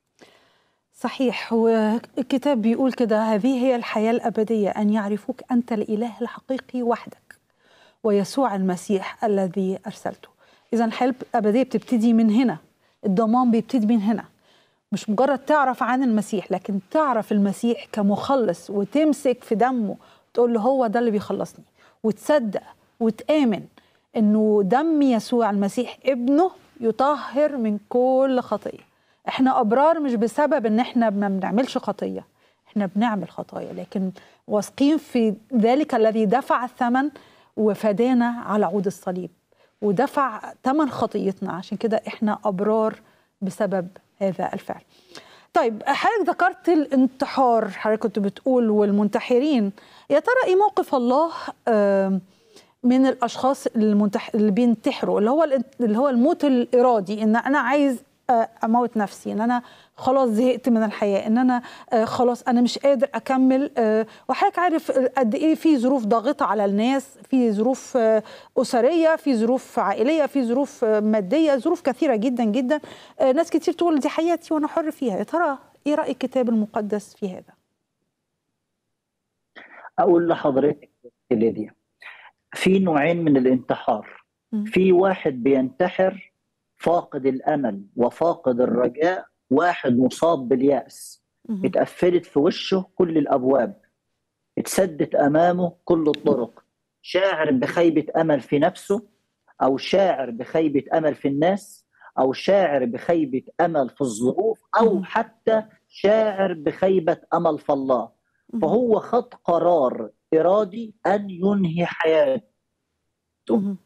صحيح والكتاب بيقول كده هذه هي الحياة الأبدية أن يعرفوك أنت الإله الحقيقي وحدك ويسوع المسيح الذي أرسلته إذا الحياة الأبدية بتبتدي من هنا الضمان بيبتدي من هنا مش مجرد تعرف عن المسيح لكن تعرف المسيح كمخلص وتمسك في دمه تقول له هو ده اللي بيخلصني وتصدق وتآمن انه دم يسوع المسيح ابنه يطهر من كل خطيه احنا ابرار مش بسبب ان احنا ما بنعملش خطيه احنا بنعمل خطايا لكن واثقين في ذلك الذي دفع الثمن وفدانا على عود الصليب ودفع ثمن خطيتنا عشان كده احنا ابرار بسبب هذا الفعل طيب حضرتك ذكرت الانتحار حضرتك كنت بتقول والمنتحرين يا ترى ايه موقف الله آم، من الاشخاص المنتح... اللي بينتحروا اللي هو الانت- اللي هو الموت الارادي ان انا عايز آه، اموت نفسي ان انا خلاص زهقت من الحياه ان انا آه، خلاص انا مش قادر اكمل آه، وحضرتك عارف قد ايه في ظروف ضاغطه على الناس في ظروف آه، اسريه في ظروف عائليه في ظروف آه، ماديه ظروف كثيره جدا جدا آه، ناس كتير تقول دي حياتي وانا حر فيها يا ترى ايه راي الكتاب المقدس في هذا اقول لحضرتك يا ليديا في نوعين من الانتحار مم. في واحد بينتحر فاقد الامل وفاقد الرجاء واحد مصاب بالياس مهم. اتقفلت في وشه كل الابواب اتسدت امامه كل الطرق شاعر بخيبه امل في نفسه او شاعر بخيبه امل في الناس او شاعر بخيبه امل في الظروف او مم. حتى شاعر بخيبه امل في الله مهم. فهو خد قرار ارادي ان ينهي حياته مهم.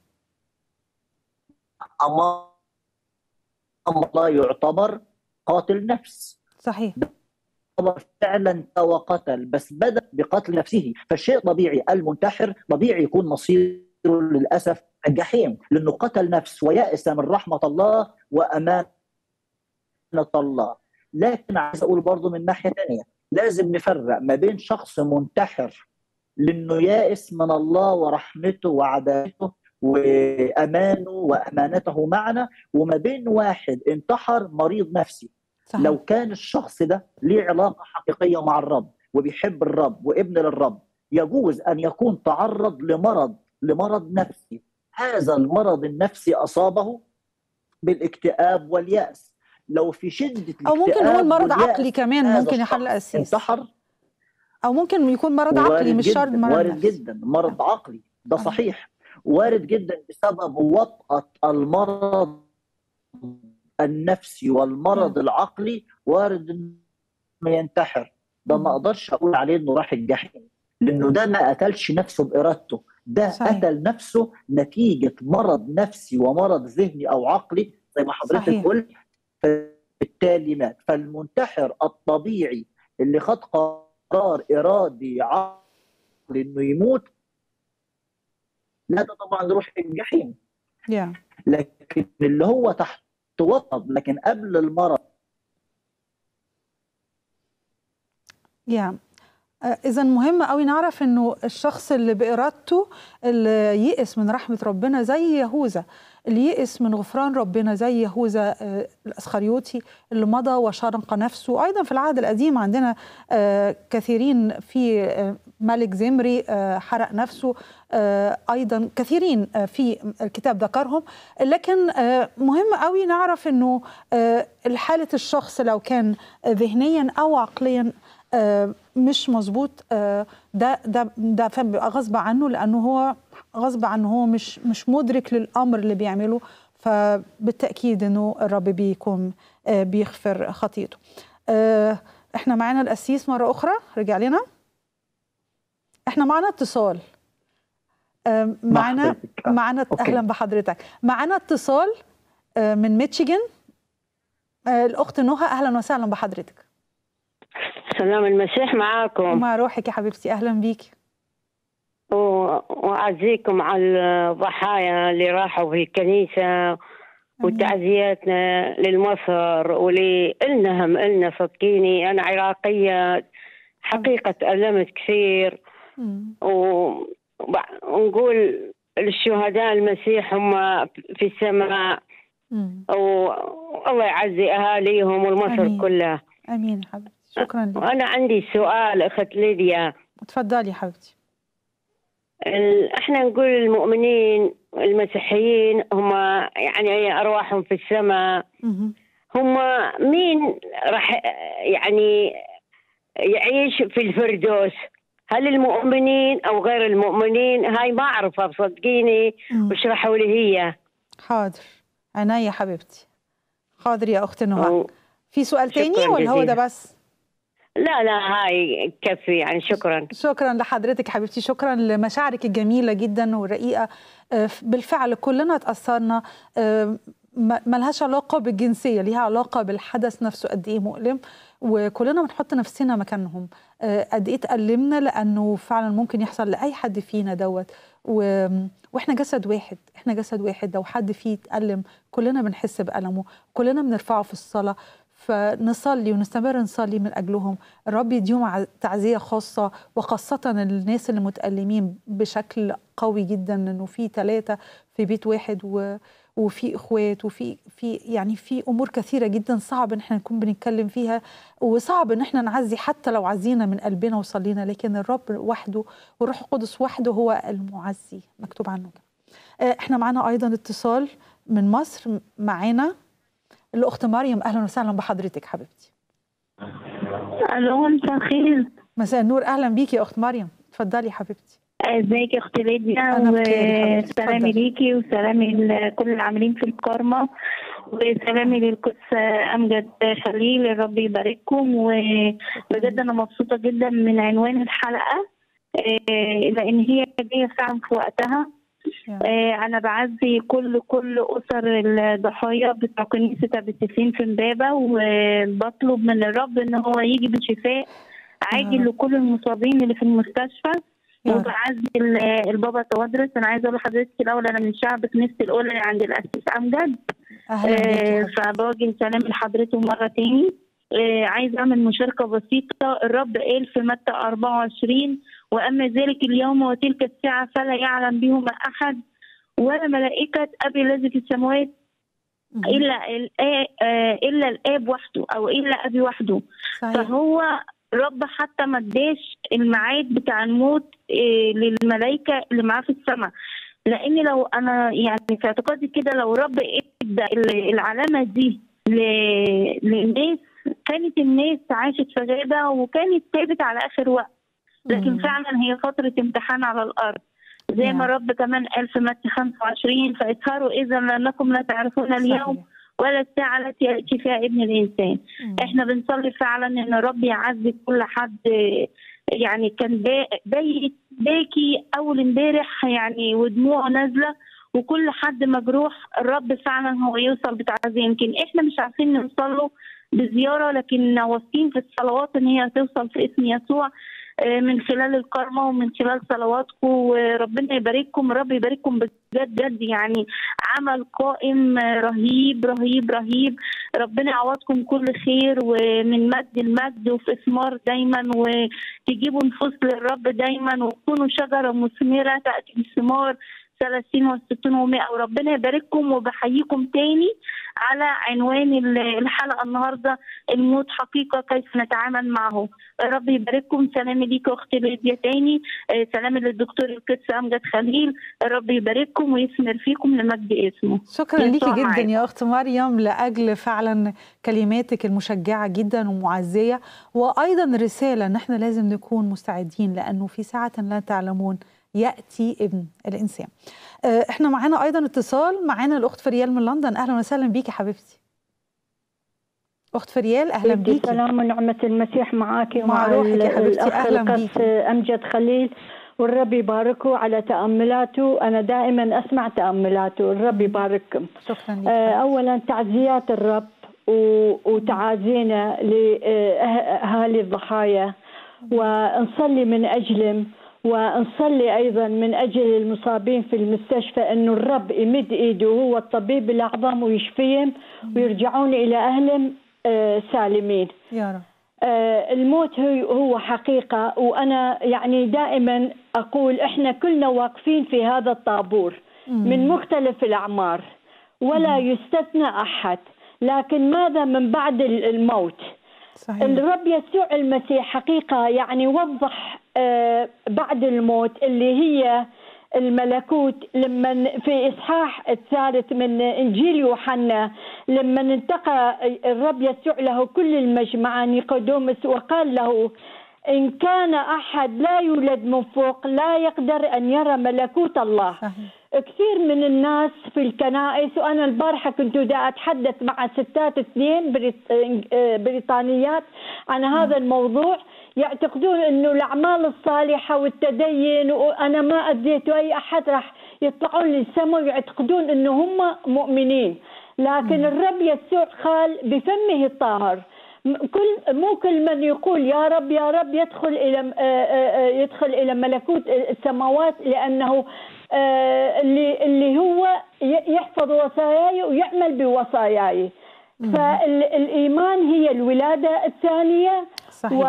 امام الله يعتبر قاتل نفس صحيح يعتبر فعلا وقتل بس بدا بقتل نفسه فالشيء طبيعي المنتحر طبيعي يكون مصيره للاسف الجحيم لانه قتل نفس ويأس من رحمه الله وامانه الله لكن عايز اقول برضه من ناحيه ثانيه لازم نفرق ما بين شخص منتحر لانه يائس من الله ورحمته وعدالته وامانه وامانته معنا وما بين واحد انتحر مريض نفسي صحيح لو كان الشخص ده ليه علاقه حقيقيه مع الرب وبيحب الرب وابن للرب يجوز ان يكون تعرض لمرض لمرض نفسي هذا المرض النفسي اصابه بالاكتئاب والياس لو في شده او ممكن الاكتئاب هو المرض واليأس عقلي كمان هذا ممكن يحل الشخص اساس انتحر او ممكن يكون مرض عقلي وارد مش شرط جدا مرض وارد نفسي جدا مرض عقلي ده آه. صحيح وارد جدا بسبب وطأة المرض النفسي والمرض مم. العقلي وارد انه ينتحر ده ما مم. اقدرش اقول عليه انه راح الجحيم لانه ده ما قتلش نفسه بارادته ده صحيح. قتل نفسه نتيجه مرض نفسي ومرض ذهني او عقلي زي ما حضرتك صحيح. قلت فبالتالي مات فالمنتحر الطبيعي اللي خد قرار ارادي عقلي انه يموت لا ده طبعا يروح الجحيم يا لكن اللي هو تحت وطد لكن قبل المرض يا إذا مهم قوي نعرف إنه الشخص اللي بإرادته اللي يئس من رحمة ربنا زي يهوذا اللي يئس من غفران ربنا زي يهوذا آه، الأسخريوطي اللي مضى وشرق نفسه أيضا في العهد القديم عندنا آه، كثيرين في آه، ملك زمري آه، حرق نفسه آه، أيضا كثيرين آه، في الكتاب ذكرهم لكن آه، مهم قوي نعرف إنه آه، حالة الشخص لو كان ذهنيا أو عقليا آه، مش مظبوط آه، ده ده ده فاهم بيبقى غصب عنه لانه هو غصب عنه هو مش مش مدرك للامر اللي بيعمله فبالتاكيد انه الرب بيكون آه، بيغفر خطيته. آه، احنا معانا القسيس مره اخرى رجع لنا. احنا معانا اتصال. آه، معانا حضرتك. آه، معانا أوكي. اهلا بحضرتك. معانا اتصال آه، من ميتشيجن آه، الاخت نهى اهلا وسهلا بحضرتك. سلام المسيح معاكم ومع روحك يا حبيبتي اهلا بيكي. و- وأعزيكم على الضحايا اللي راحوا في الكنيسة وتعزياتنا للمصر ولإلنهم إلنا صدقيني أنا عراقية حقيقة ألمت كثير مم. و- وبع- ونقول الشهداء المسيح هم في السماء مم. و- والله يعزي أهاليهم والمصر آمين. كلها امين حبيبتي شكرا لك وأنا عندي سؤال أخت ليديا اتفضلي حبيبتي ال- احنا نقول المؤمنين المسيحيين هم يعني ارواحهم في السماء مهم. هم مين راح يعني يعيش في الفردوس هل المؤمنين او غير المؤمنين هاي ما اعرفها صدقيني مم. واشرحوا لي هي حاضر عينيا حبيبتي حاضر يا اخت نهى و- في سؤال تاني شكراً ولا هو ده جزيلاً. بس لا لا هاي كفي يعني شكرا شكرا لحضرتك حبيبتي شكرا لمشاعرك الجميله جدا والرقيقه آه، بالفعل كلنا اتاثرنا آه، ما- ملهاش علاقه بالجنسيه ليها علاقه بالحدث نفسه قد ايه مؤلم وكلنا بنحط نفسنا مكانهم آه، قد ايه اتألمنا لانه فعلا ممكن يحصل لاي حد فينا دوت و... واحنا جسد واحد احنا جسد واحد لو حد فيه اتألم كلنا بنحس بألمه كلنا بنرفعه في الصلاة فنصلي ونستمر نصلي من أجلهم الرب يديهم ع- تعزية خاصة وخاصة الناس اللي متألمين بشكل قوي جدا انه في ثلاثة في بيت واحد و... وفي اخوات وفي في يعني في امور كثيره جدا صعب ان احنا نكون بنتكلم فيها وصعب ان احنا نعزي حتى لو عزينا من قلبنا وصلينا لكن الرب وحده والروح القدس وحده هو المعزي مكتوب عنه كده. آه، احنا معانا ايضا اتصال من مصر معانا الاخت مريم اهلا وسهلا بحضرتك حبيبتي الو مساء الخير مساء النور اهلا بيكي يا اخت مريم اتفضلي حبيبتي ازيك يا اختي ليديا أنا بخير يا حبيبتي. وسلامي اتفضلي. ليكي وسلامي لكل العاملين في الكارما وسلامي للقدس امجد خليل الرب يبارككم وبجد انا مبسوطه جدا من عنوان الحلقه آه، لان هي جايه فعلا في وقتها آه، انا بعزي كل كل اسر الضحايا بتوع كنيسه ابتسين في امبابه وبطلب من الرب ان هو يجي بشفاء عاجل رب. لكل المصابين اللي في المستشفى يا رب. وبعزي ال- البابا توادرس انا عايزه اقول لحضرتك الاول انا من شعب كنيسه الاولى عند الاسيس امجد اهلا بيكي آه، حبيبتي. فبوجه سلام لحضرته مره تاني آه، عايزه اعمل مشاركه بسيطه الرب قال في متى 24 واما ذلك اليوم وتلك الساعه فلا يعلم بهما احد ولا ملائكه ابي الذي في السماوات مهم. الا الآ- آه، الا الاب وحده او الا ابي وحده صحيح فهو رب حتى ما اداش الميعاد بتاع الموت إيه، للملائكه اللي معاه في السماء لان لو انا يعني في اعتقادي كده لو رب ادى ال- العلامه دي ل- للناس كانت الناس عاشت في غابه وكانت تابت على اخر وقت لكن مم. فعلا هي فتره امتحان على الارض زي ما نعم. رب كمان قال في متى 25 فاسهروا اذا لانكم لا تعرفون اليوم صحيح. ولا الساعه التي ياتي فيها ابن الانسان مم. احنا بنصلي فعلا ان رب يعزي كل حد يعني كان با- بايت باكي اول امبارح يعني ودموعه نازله وكل حد مجروح الرب فعلا هو يوصل بتعزيه يمكن احنا مش عارفين نوصل له بزياره لكن واثقين في الصلوات ان هي توصل في اسم يسوع آه، من خلال الكرمة ومن خلال صلواتكم وربنا يبارككم رب يبارككم بجد جد يعني عمل قائم آه، رهيب رهيب رهيب ربنا يعوضكم كل خير ومن مجد لمجد وفي ثمار دايما وتجيبوا نفوس للرب دايما وتكونوا شجرة مثمرة تأتي بثمار 30 و60 و100 وربنا يبارككم وبحييكم تاني على عنوان ال- الحلقه النهارده الموت حقيقه كيف نتعامل معه رب يبارككم سلامي ليك يا اختي ليديا تاني آه، سلامي للدكتور القدس امجد خليل رب يبارككم ويثمر فيكم لمجد اسمه شكرا ليكي يسوع جدا معاك. يا اخت مريم لاجل فعلا كلماتك المشجعه جدا ومعزيه وايضا رساله ان احنا لازم نكون مستعدين لانه في ساعه لا تعلمون ياتي ابن الانسان. آه، احنا معانا ايضا اتصال معانا الاخت فريال من لندن اهلا وسهلا بيكي حبيبتي. اخت فريال اهلا بدي بيكي. سلام ونعمة المسيح معك مع ومع روحك يا ال- حبيبتي، الأخ أهلاً القس بيكي. أمجد خليل والرب يباركه على تأملاته أنا دائما أسمع تأملاته الرب يبارككم شكرا لك. آه، أولا تعزيات الرب و- وتعازينا لأهالي الضحايا ونصلي من أجلهم ونصلي أيضا من أجل المصابين في المستشفى أنه الرب يمد إيده هو الطبيب الأعظم ويشفيهم ويرجعون إلى أهلهم آه، سالمين يا رب. آه، الموت هو هو حقيقة وأنا يعني دائما أقول إحنا كلنا واقفين في هذا الطابور من مختلف الأعمار ولا يستثنى أحد لكن ماذا من بعد ال- الموت صحيح. الرب يسوع المسيح حقيقة يعني وضح آه، بعد الموت اللي هي الملكوت لما في إصحاح الثالث من إنجيل يوحنا لما انتقى الرب يسوع له كل المجمع نيقودومس وقال له إن كان أحد لا يولد من فوق لا يقدر أن يرى ملكوت الله صحيح. كثير من الناس في الكنائس وانا البارحه كنت دا اتحدث مع ستات اثنين بريط- آه، بريطانيات عن هذا الموضوع يعتقدون انه الاعمال الصالحه والتدين وانا ما اذيت اي احد راح يطلعون للسماء ويعتقدون انه هم مؤمنين لكن الرب يسوع قال بفمه الطاهر م- كل مو كل من يقول يا رب يا رب يدخل الى آه، آه، آه، يدخل الى ملكوت السماوات لانه آه، اللي اللي هو ي- يحفظ وصاياي ويعمل بوصاياي فالايمان هي الولاده الثانيه صحيح.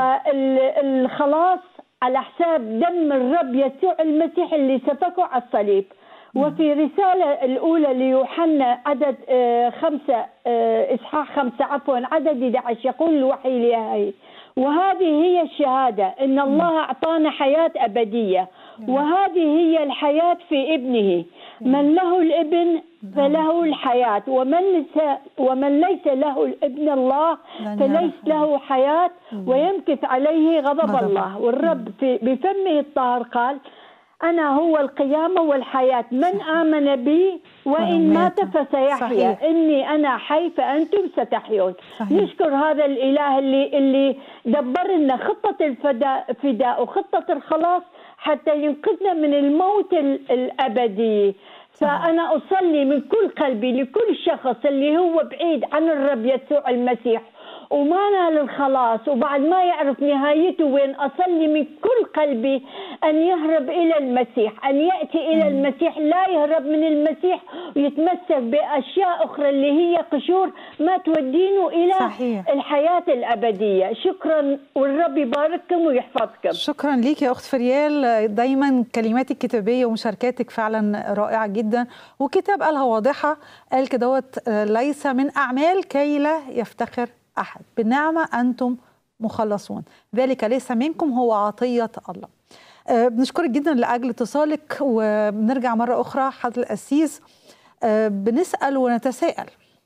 والخلاص على حساب دم الرب يسوع المسيح اللي سفكه على الصليب وفي رسالة الأولى ليوحنا عدد آه، خمسة آه، إصحاح خمسة عفوا عدد 11 يقول الوحي لهي وهذه هي الشهادة إن الله أعطانا حياة أبدية وهذه هي الحياة في ابنه من له الابن فله الحياة ومن ليس ومن ليس له الابن الله لن فليس يرى له حياة ويمكث عليه غضب غضب. الله والرب في بفمه الطاهر قال أنا هو القيامة والحياة من آمن بي ولو وإن مات مات. فسيحيا صحيح. إني أنا حي فأنتم ستحيون صحيح. نشكر هذا الإله اللي اللي دبر لنا خطة الفداء فداء وخطة الخلاص حتى ينقذنا من الموت ال- الأبدي فأنا أصلي من كل قلبي لكل شخص اللي هو بعيد عن الرب يسوع المسيح وما نال الخلاص وبعد ما يعرف نهايته وين أصلي من كل قلبي أن يهرب إلى المسيح أن يأتي إلى المسيح لا يهرب من المسيح ويتمسك بأشياء أخرى اللي هي قشور ما تودينه إلى صحيح. الحياة الأبدية شكرا والرب يبارككم ويحفظكم شكرا ليك يا اخت فريال دايما كلماتك الكتابيه ومشاركاتك فعلا رائعه جدا وكتاب قالها واضحه قال كدهوت آه، ليس من اعمال كي لا يفتخر احد بالنعمه انتم مخلصون ذلك ليس منكم هو عطيه الله آه، بنشكرك جدا لاجل اتصالك وبنرجع مره اخرى حضر القسيس آه، بنسال ونتساءل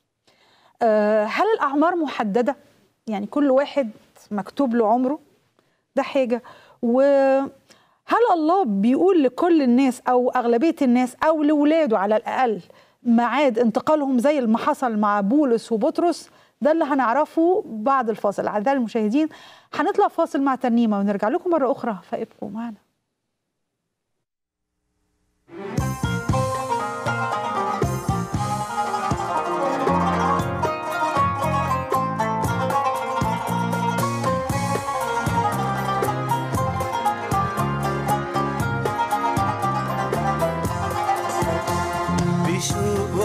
آه، هل الاعمار محدده يعني كل واحد مكتوب له عمره ده حاجة وهل الله بيقول لكل الناس أو أغلبية الناس أو لولاده على الأقل ميعاد انتقالهم زي ما حصل مع بولس وبطرس ده اللي هنعرفه بعد الفاصل أعزائي المشاهدين هنطلع فاصل مع ترنيمة ونرجع لكم مرة أخرى فابقوا معنا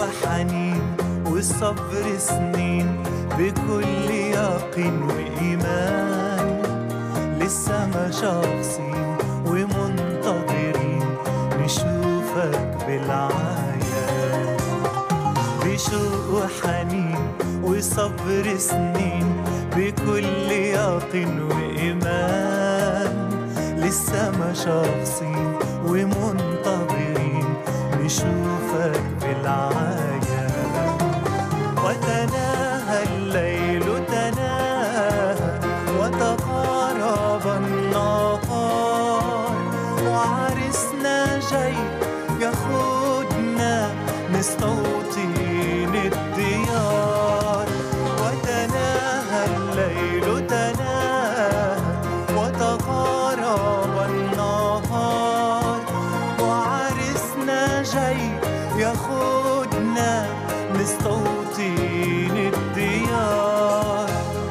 وحنين والصبر سنين بكل يقين وإيمان لسه ما شخصين ومنتظرين نشوفك بالعيان بشوق وحنين وصبر سنين بكل يقين وإيمان لسه ما شخصين ومنتظرين نشوفك بالعيان وتناهى الليل تناهى وتقارب النهار وعرسنا جاي ياخدنا مستوطنين الديار وتناهى الليل تناهى وتقارب النهار وعرسنا جاي ياخدنا مستوطنين الديار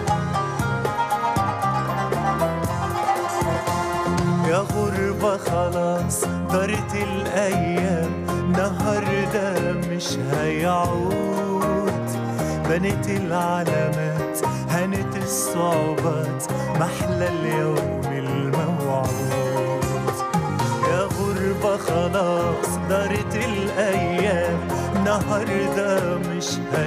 يا غربة خلاص دارت الأيام نهار ده مش هيعود بنت العلامات هنت الصعوبات محلى اليوم الموعود يا غربة خلاص دارت الأيام نهار ده مش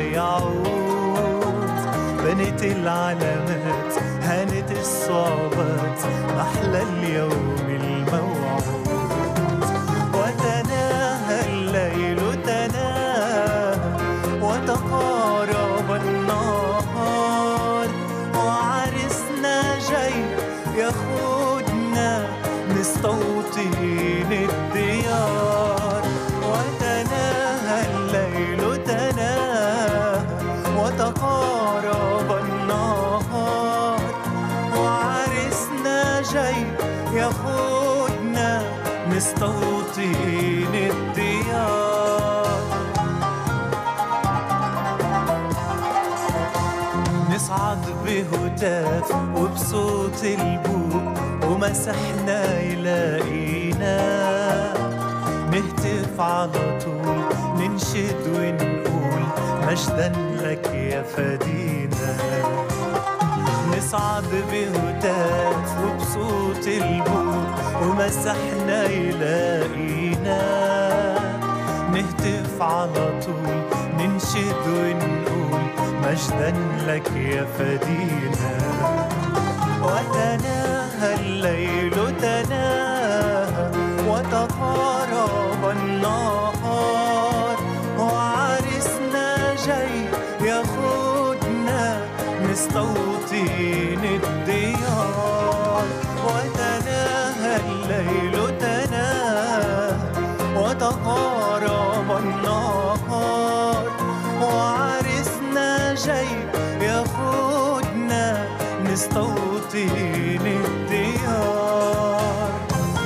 هيعود بنت العلامات هانت الصعوبات محلى اليوم الموعود وتناهى الليل تناهى وتقارب النهار وعرسنا جاي ياخدنا مستوطنين الديار وتناهى الليل تناهى وتقارب النهار وعرسنا جاي ياخدنا مستوطنين الديار نصعد بهتاف وبصوت البوق ومسحنا يلاقينا نهتف على طول ننشد ونقول مجدا لك يا فدينا نصعد بهتاف وبصوت البوق ومسحنا يلاقينا نهتف على طول ننشد ونقول مجدا لك يا فدينا وتناهى الليل تناهى وتقارب النهار وعرسنا جاي ياخدنا مستوطنين الديار وتناهى الليل تناهى وتقارب النهار وعرسنا جاي ياخدنا مستوطنين الديار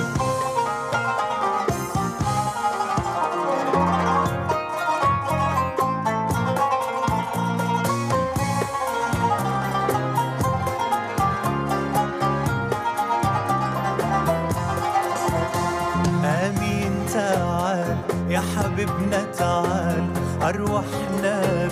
آمين تعال يا حبيبنا تعال أرواحنا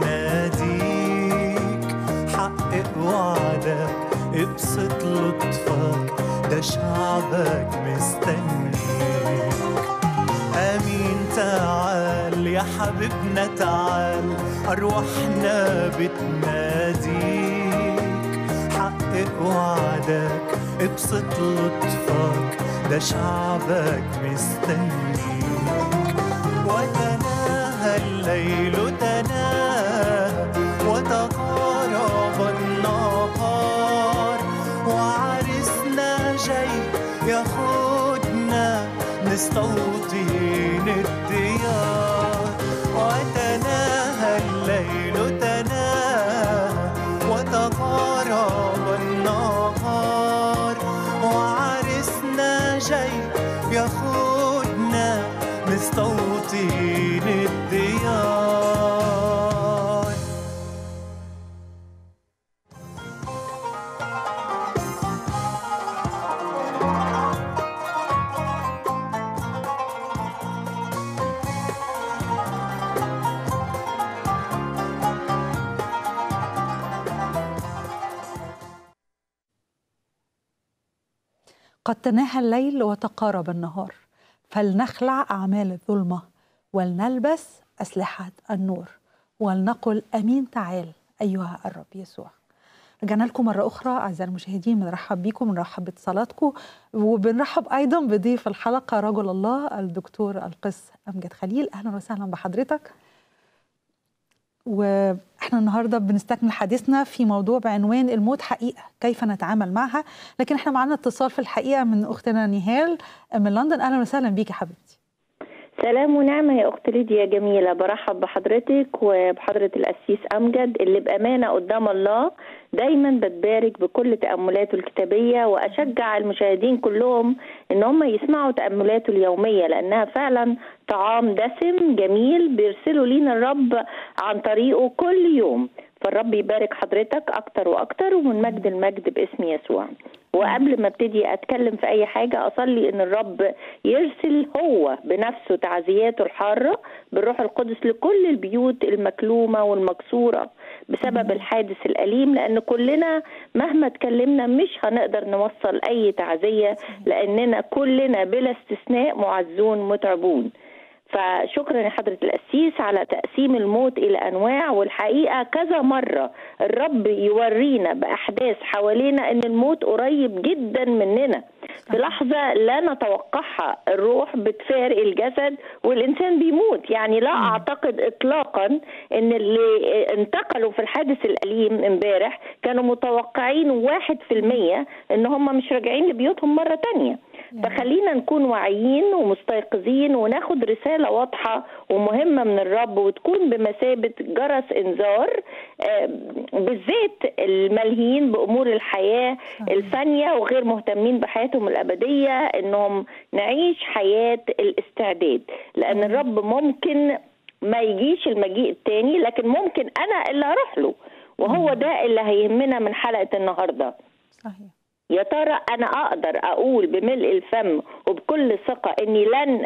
بتناديك حقق وعدك ابسط لطفك ده شعبك مستنيك آمين تعال يا حبيبنا تعال أرواحنا بتناديك حقق وعدك ابسط لطفك ده شعبك مستنيك وتناهى الليل تناهى وتقارب النهار وعرسنا جاي ياخدنا مستوطنين الديار وتناهى الليل تناهى وتقارب النهار وعرسنا جاي ياخدنا مستوطنين الديار قد تناهى الليل وتقارب النهار فلنخلع أعمال الظلمة ولنلبس أسلحة النور ولنقل أمين تعال أيها الرب يسوع رجعنا لكم مرة أخرى أعزائي المشاهدين بنرحب بيكم بنرحب باتصالاتكم وبنرحب أيضا بضيف الحلقة رجل الله الدكتور القس أمجد خليل أهلا وسهلا بحضرتك واحنا النهارده بنستكمل حديثنا في موضوع بعنوان الموت حقيقه كيف نتعامل معها لكن احنا معانا اتصال في الحقيقه من اختنا نهال من لندن اهلا وسهلا بيكي حبيبتي سلام ونعمة يا أخت ليديا جميلة برحب بحضرتك وبحضرة القسيس أمجد اللي بأمانة قدام الله دايما بتبارك بكل تأملاته الكتابية وأشجع المشاهدين كلهم إن هم يسمعوا تأملاته اليومية لأنها فعلا طعام دسم جميل بيرسله لينا الرب عن طريقه كل يوم فالرب يبارك حضرتك أكتر وأكتر ومن مجد المجد باسم يسوع وقبل ما ابتدي اتكلم في اي حاجه اصلي ان الرب يرسل هو بنفسه تعزياته الحاره بالروح القدس لكل البيوت المكلومه والمكسوره بسبب الحادث الاليم لان كلنا مهما اتكلمنا مش هنقدر نوصل اي تعزيه لاننا كلنا بلا استثناء معزون متعبون فشكرا يا حضرة القسيس على تقسيم الموت إلى أنواع والحقيقة كذا مرة الرب يورينا بأحداث حوالينا أن الموت قريب جدا مننا في لحظة لا نتوقعها الروح بتفارق الجسد والإنسان بيموت يعني لا أعتقد إطلاقا أن اللي انتقلوا في الحادث الأليم امبارح كانوا متوقعين واحد في المية أن هم مش راجعين لبيوتهم مرة تانية فخلينا نكون واعيين ومستيقظين وناخد رسالة واضحة ومهمة من الرب وتكون بمثابة جرس إنذار بالذات الملهيين بأمور الحياة الفانية وغير مهتمين بحياتهم الأبدية إنهم نعيش حياة الاستعداد لأن الرب ممكن ما يجيش المجيء التاني لكن ممكن أنا اللي أروح له وهو ده اللي هيهمنا من حلقة النهاردة صحيح يا ترى انا اقدر اقول بملء الفم وبكل ثقه اني لن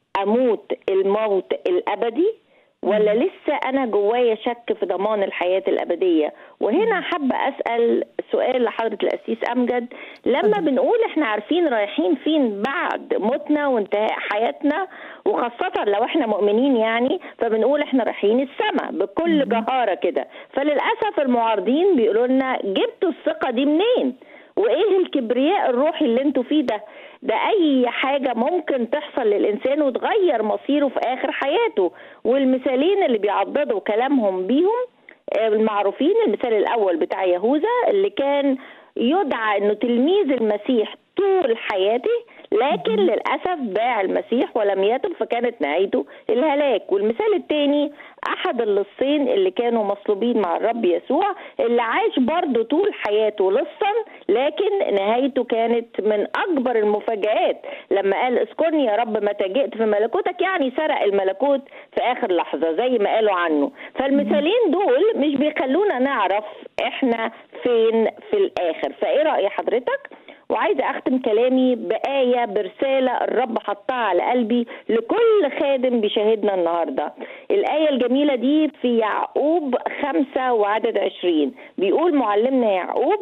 اموت الموت الابدي ولا لسه انا جوايا شك في ضمان الحياه الابديه وهنا حابه اسال سؤال لحضره القسيس امجد لما بنقول احنا عارفين رايحين فين بعد موتنا وانتهاء حياتنا وخاصه لو احنا مؤمنين يعني فبنقول احنا رايحين السماء بكل جهاره كده فللاسف المعارضين بيقولوا لنا جبتوا الثقه دي منين وايه الكبرياء الروحي اللي انتوا فيه ده ده اي حاجه ممكن تحصل للانسان وتغير مصيره في اخر حياته والمثالين اللي بيعضدوا كلامهم بيهم المعروفين المثال الاول بتاع يهوذا اللي كان يدعى انه تلميذ المسيح طول حياته لكن للاسف باع المسيح ولم يتب فكانت نهايته الهلاك والمثال الثاني احد اللصين اللي كانوا مصلوبين مع الرب يسوع اللي عاش برضه طول حياته لصا لكن نهايته كانت من اكبر المفاجآت لما قال اذكرني يا رب متى جئت في ملكوتك يعني سرق الملكوت في اخر لحظه زي ما قالوا عنه فالمثالين دول مش بيخلونا نعرف احنا فين في الاخر فايه راي حضرتك وعايزه اختم كلامي بايه برساله الرب حطها على قلبي لكل خادم بيشاهدنا النهارده. الايه الجميله دي في يعقوب خمسة وعدد عشرين بيقول معلمنا يعقوب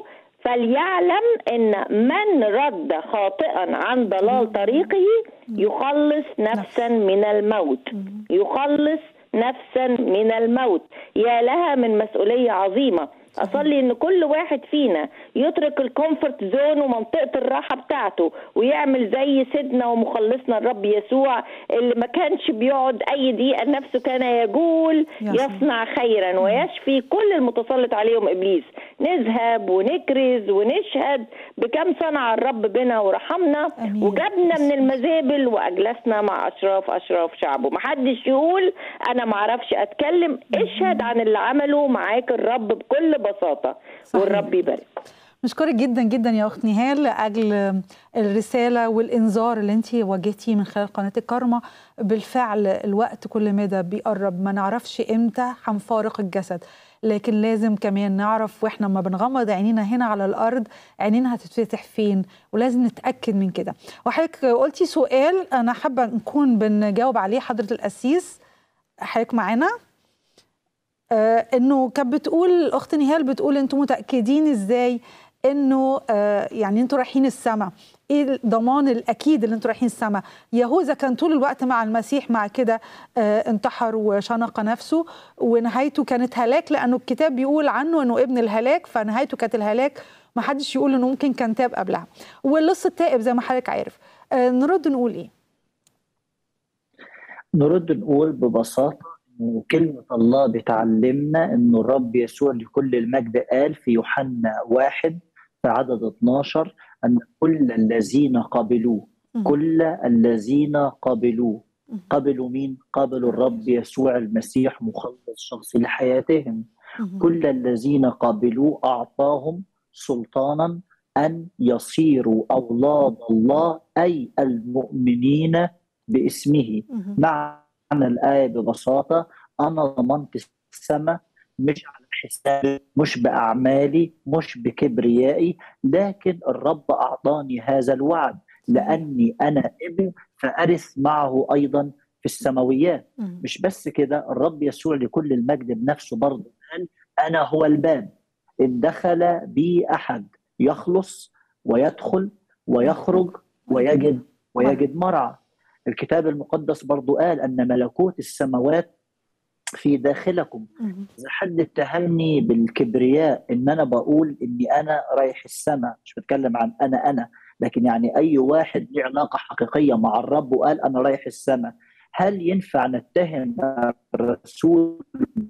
فليعلم ان من رد خاطئا عن ضلال طريقه يخلص نفسا من الموت يخلص نفسا من الموت يا لها من مسؤوليه عظيمه اصلي ان كل واحد فينا يترك الكومفورت زون ومنطقه الراحه بتاعته ويعمل زي سيدنا ومخلصنا الرب يسوع اللي ما كانش بيقعد اي دقيقه نفسه كان يقول يصنع خيرا ويشفي كل المتسلط عليهم ابليس نذهب ونكرز ونشهد بكم صنع الرب بنا ورحمنا أمين. وجابنا من المزابل واجلسنا مع اشراف اشراف شعبه محدش يقول انا معرفش اتكلم اشهد عن اللي عمله معاك الرب بكل بساطه صحيح. والرب يبارك نشكرك جدا جدا يا اخت نهال لاجل الرساله والانذار اللي انت واجهتيه من خلال قناه الكرمه بالفعل الوقت كل مدى بيقرب ما نعرفش امتى هنفارق الجسد لكن لازم كمان نعرف واحنا ما بنغمض عينينا هنا على الارض عينينا هتتفتح فين ولازم نتاكد من كده وحضرتك قلتي سؤال انا حابه نكون بنجاوب عليه حضره القسيس حضرتك معانا آه انه كانت بتقول الاخت نهال بتقول انتم متاكدين ازاي انه آه، يعني انتوا رايحين السماء ايه الضمان الاكيد اللي انتوا رايحين السماء يهوذا كان طول الوقت مع المسيح مع كده آه، انتحر وشنق نفسه ونهايته كانت هلاك لانه الكتاب بيقول عنه انه ابن الهلاك فنهايته كانت الهلاك ما حدش يقول انه ممكن كان تاب قبلها واللص التائب زي ما حضرتك عارف آه، نرد نقول ايه نرد نقول ببساطة إن كلمة الله بتعلمنا إن الرب يسوع لكل المجد قال في يوحنا واحد في عدد 12 أن كل الذين قبلوه مم. كل الذين قبلوه مم. قبلوا مين؟ قبلوا الرب يسوع المسيح مخلص شخصي لحياتهم مهم. كل الذين قبلوه أعطاهم سلطانا أن يصيروا أولاد الله أي المؤمنين باسمه مهم. معنى الآية ببساطة أنا ضمنت السماء مش على حسابي مش بأعمالي مش بكبريائي لكن الرب أعطاني هذا الوعد لأني أنا ابن فأرث معه أيضا في السماويات مهم. مش بس كده الرب يسوع لكل المجد بنفسه برضه قال أنا هو الباب إن دخل بي أحد يخلص ويدخل ويخرج ويجد ويجد مرعى الكتاب المقدس برضو قال أن ملكوت السماوات في داخلكم مهم. إذا حد اتهمني بالكبرياء إن أنا بقول إني أنا رايح السماء مش بتكلم عن أنا أنا لكن يعني أي واحد له علاقة حقيقية مع الرب وقال أنا رايح السماء هل ينفع نتهم الرسول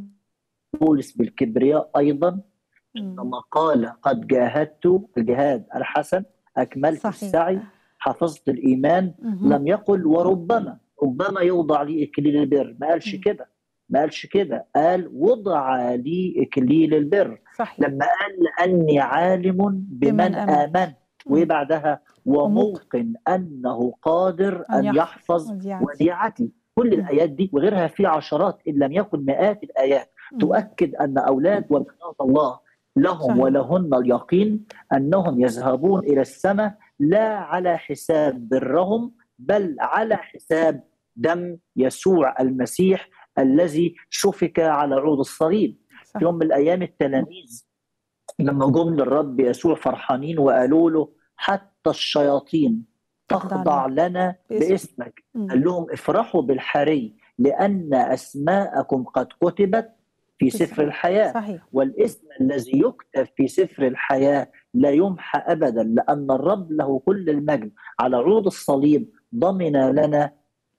بولس بالكبرياء أيضا مم. كما قال قد جاهدت الجهاد الحسن أكملت صحيح. السعي حفظت الإيمان مهم. لم يقل وربما ربما يوضع لي إكليل البر ما قالش مم. كده ما قالش كده قال وضع لي إكليل البر صحيح لما قال لأني عالم بمن بمن آمن. آمنت مم. وإيه بعدها وموقن أنه قادر أن أن يحفظ يحفظ وديعتي. وديعتي كل مم. الآيات دي وغيرها في عشرات إن لم يكن مئات الآيات مم. تؤكد أن أولاد وبنات الله لهم صحيح. ولهن اليقين أنهم يذهبون إلى السماء لا على حساب برهم بل على حساب دم يسوع المسيح الذي سفك على عود الصليب صح. في يوم من الأيام التلاميذ لما جم للرب يسوع فرحانين وقالوا له حتى الشياطين تخضع تخضع لنا باسمك. باسمك مم. قال لهم افرحوا بالحري لأن أسماءكم قد كتبت في في سفر الحياة صحيح والاسم الذي يكتب في سفر الحياة لا يمحى أبدا لأن الرب له كل المجد على عود الصليب ضمن لنا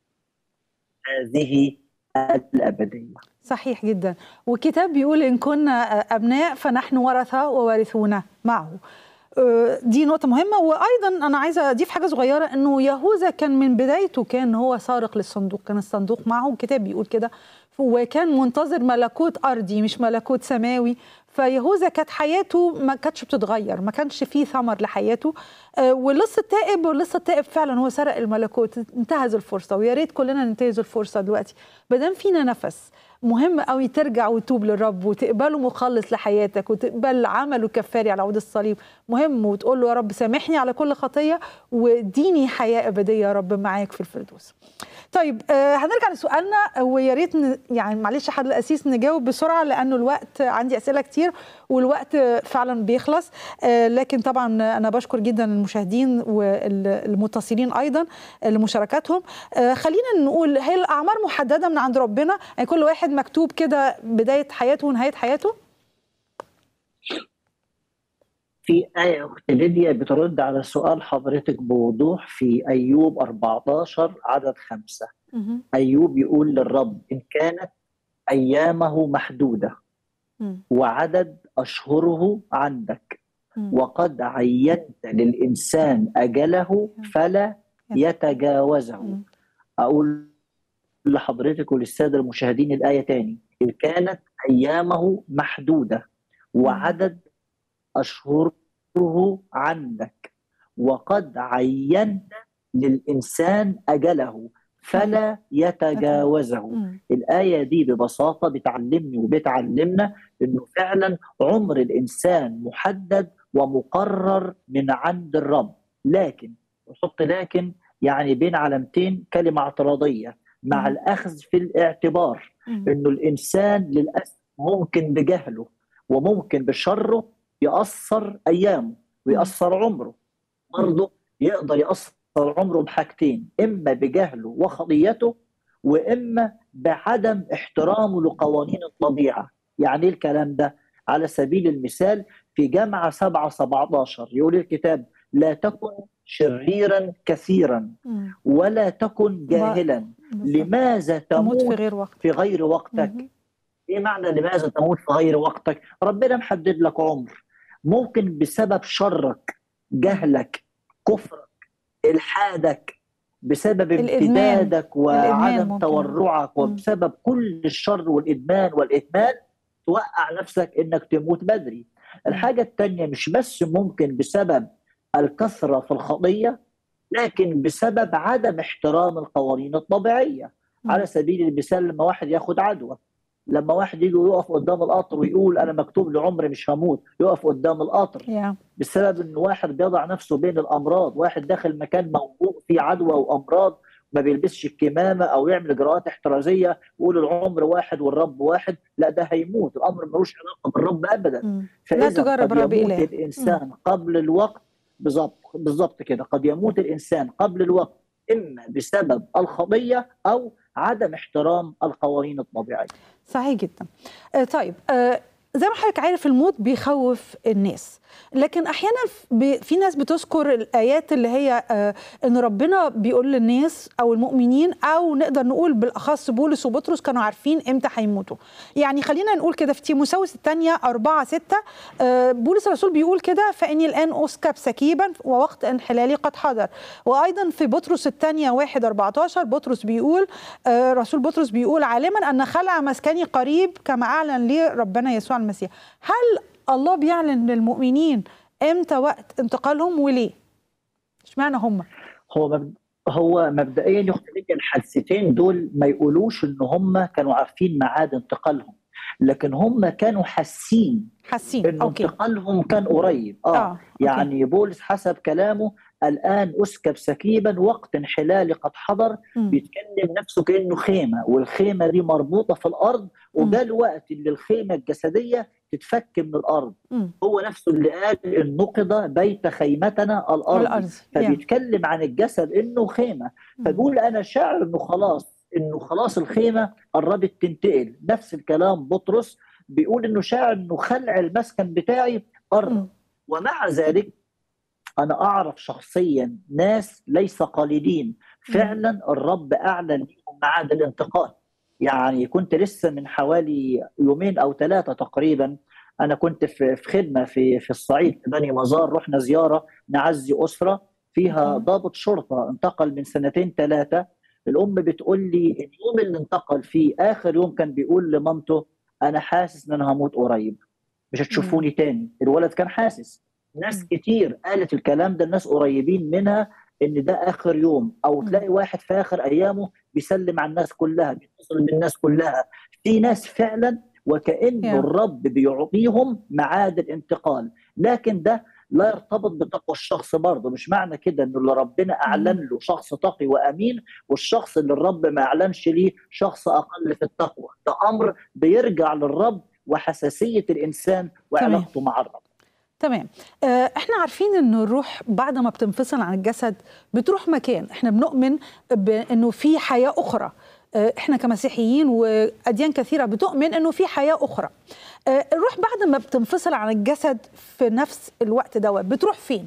هذه الأبدية صحيح جدا والكتاب بيقول إن كنا أبناء فنحن ورثة ووارثون معه آه، دي نقطة مهمة وأيضا أنا عايزة أضيف حاجة صغيرة إنه يهوذا كان من بدايته كان هو سارق للصندوق كان الصندوق معه الكتاب بيقول كده وكان منتظر ملكوت أرضي مش ملكوت سماوي فيهوذا كانت حياته ما كانتش بتتغير ما كانش فيه ثمر لحياته آه، ولص التائب ولص التائب فعلا هو سرق الملكوت انتهز الفرصة ويا ريت كلنا ننتهز الفرصة دلوقتي مادام فينا نفس مهم قوي ترجع وتوب للرب وتقبله مخلص لحياتك وتقبل عمله كفاري على عود الصليب مهم وتقول له يا رب سامحني على كل خطيه واديني حياه ابديه يا رب معاك في الفردوس. طيب آه هنرجع لسؤالنا ويا ريت ن- يعني معلش حد الاسيس نجاوب بسرعه لانه الوقت عندي اسئله كتير والوقت فعلا بيخلص آه لكن طبعا انا بشكر جدا المشاهدين والمتصلين ايضا لمشاركاتهم آه خلينا نقول هل الاعمار محدده من عند ربنا يعني كل واحد مكتوب كده بدايه حياته ونهايه حياته في آية أخت ليديا بترد على سؤال حضرتك بوضوح في أيوب 14 عدد خمسة مهم. أيوب يقول للرب إن كانت أيامه محدودة مم. وعدد أشهره عندك مم. وقد عينت للإنسان أجله فلا يتجاوزه مم. أقول لحضرتك وللسادة المشاهدين الآية تاني إن كانت أيامه محدودة وعدد أشهره عندك وقد عينت للإنسان أجله فلا يتجاوزه مم. الآية دي ببساطة بتعلمني وبتعلمنا إنه فعلا عمر الإنسان محدد ومقرر من عند الرب لكن وحط لكن يعني بين علامتين كلمة اعتراضية مع مم. الأخذ في الاعتبار مم. إنه الإنسان للأسف ممكن بجهله وممكن بشره يأثر أيامه ويأثر عمره برضه يقدر يأثر عمره بحاجتين إما بجهله وخطيته وإما بعدم احترامه لقوانين الطبيعة يعني إيه الكلام ده على سبيل المثال في جامعة 7 17 يقول الكتاب لا تكن شريرا كثيرا مم. ولا تكن جاهلا بالظبط. لماذا تموت في تموت غير وقت في غير وقتك مهم. ايه معنى لماذا تموت في غير وقتك ربنا محدد لك عمر ممكن بسبب شرك جهلك كفرك الحادك بسبب الإدمان. امتدادك الإدمان وعدم ممكن. تورعك مم. وبسبب كل الشر والادمان والادمان توقع نفسك انك تموت بدري الحاجه الثانيه مش بس ممكن بسبب الكثره في الخطيه لكن بسبب عدم احترام القوانين الطبيعيه مم. على سبيل المثال لما واحد ياخد عدوى لما واحد يجي يقف قدام القطر ويقول انا مكتوب لي عمري مش هموت يقف قدام القطر يا بسبب ان واحد بيضع نفسه بين الامراض واحد داخل مكان موبوء فيه عدوى وامراض ما بيلبسش الكمامه او يعمل اجراءات احترازيه ويقول العمر واحد والرب واحد لا ده هيموت الامر ملوش علاقه بالرب ابدا مم. فاذا تجرب قد رب يموت إله. الانسان قبل الوقت بالظبط بالظبط كده قد يموت الانسان قبل الوقت اما بسبب الخطيه او عدم احترام القوانين الطبيعيه صحيح جدا آه طيب آه زي ما حضرتك عارف الموت بيخوف الناس لكن احيانا ب- في ناس بتذكر الايات اللي هي آه ان ربنا بيقول للناس او المؤمنين او نقدر نقول بالاخص بولس وبطرس كانوا عارفين امتى هيموتوا يعني خلينا نقول كده في تيموساوس الثانيه 4 6 آه بولس الرسول بيقول كده فاني الان اسكب سكيبا ووقت انحلالي قد حضر وايضا في بطرس الثانيه 1 14 بطرس بيقول آه رسول بطرس بيقول عالما ان خلع مسكني قريب كما اعلن لي ربنا يسوع المسيح هل الله بيعلن للمؤمنين امتى وقت انتقالهم وليه اشمعنى هم هو مب... هو مبدئيا يا اخت ليديا الحادثتين دول ما يقولوش ان هم كانوا عارفين ميعاد انتقالهم لكن هم كانوا حاسين حاسين ان اوكي انتقالهم كان قريب اه, اه أوكي. يعني بولس حسب كلامه الان اسكب سكيبا وقت انحلالي قد حضر مم. بيتكلم نفسه كانه خيمه والخيمه دي مربوطه في الارض وجاء الوقت اللي الخيمه الجسديه تتفك من الارض مم. هو نفسه اللي قال ان نقض بيت خيمتنا الارض الارض يا. فبيتكلم عن الجسد انه خيمه مم. فبيقول انا شاعر انه خلاص انه خلاص الخيمه قربت تنتقل نفس الكلام بطرس بيقول انه شاعر انه خلع المسكن بتاعي قرب مم. ومع ذلك انا اعرف شخصيا ناس ليس قليلين فعلا الرب اعلن لهم ميعاد الانتقال يعني كنت لسه من حوالي يومين او ثلاثه تقريبا انا كنت في في خدمه في في الصعيد في بني مزار رحنا زياره نعزي اسره فيها مم. ضابط شرطه انتقل من سنتين ثلاثه الام بتقول لي اليوم اللي انتقل فيه اخر يوم كان بيقول لمامته انا حاسس ان انا هموت قريب مش هتشوفوني تاني الولد كان حاسس ناس مم. كتير قالت الكلام ده الناس قريبين منها ان ده اخر يوم او مم. تلاقي واحد في اخر ايامه بيسلم على الناس كلها بيتصل بالناس كلها في ناس فعلا وكأن يا. الرب بيعطيهم ميعاد الانتقال لكن ده لا يرتبط بتقوى الشخص برضه مش معنى كده انه اللي ربنا اعلن له شخص تقي وامين والشخص اللي الرب ما اعلنش ليه شخص اقل في التقوى ده امر بيرجع للرب وحساسيه الانسان وعلاقته مع الرب تمام آه، احنا عارفين ان الروح بعد ما بتنفصل عن الجسد بتروح مكان احنا بنؤمن بانه في حياه اخرى آه، احنا كمسيحيين واديان كثيره بتؤمن انه في حياه اخرى آه، الروح بعد ما بتنفصل عن الجسد في نفس الوقت دوت بتروح فين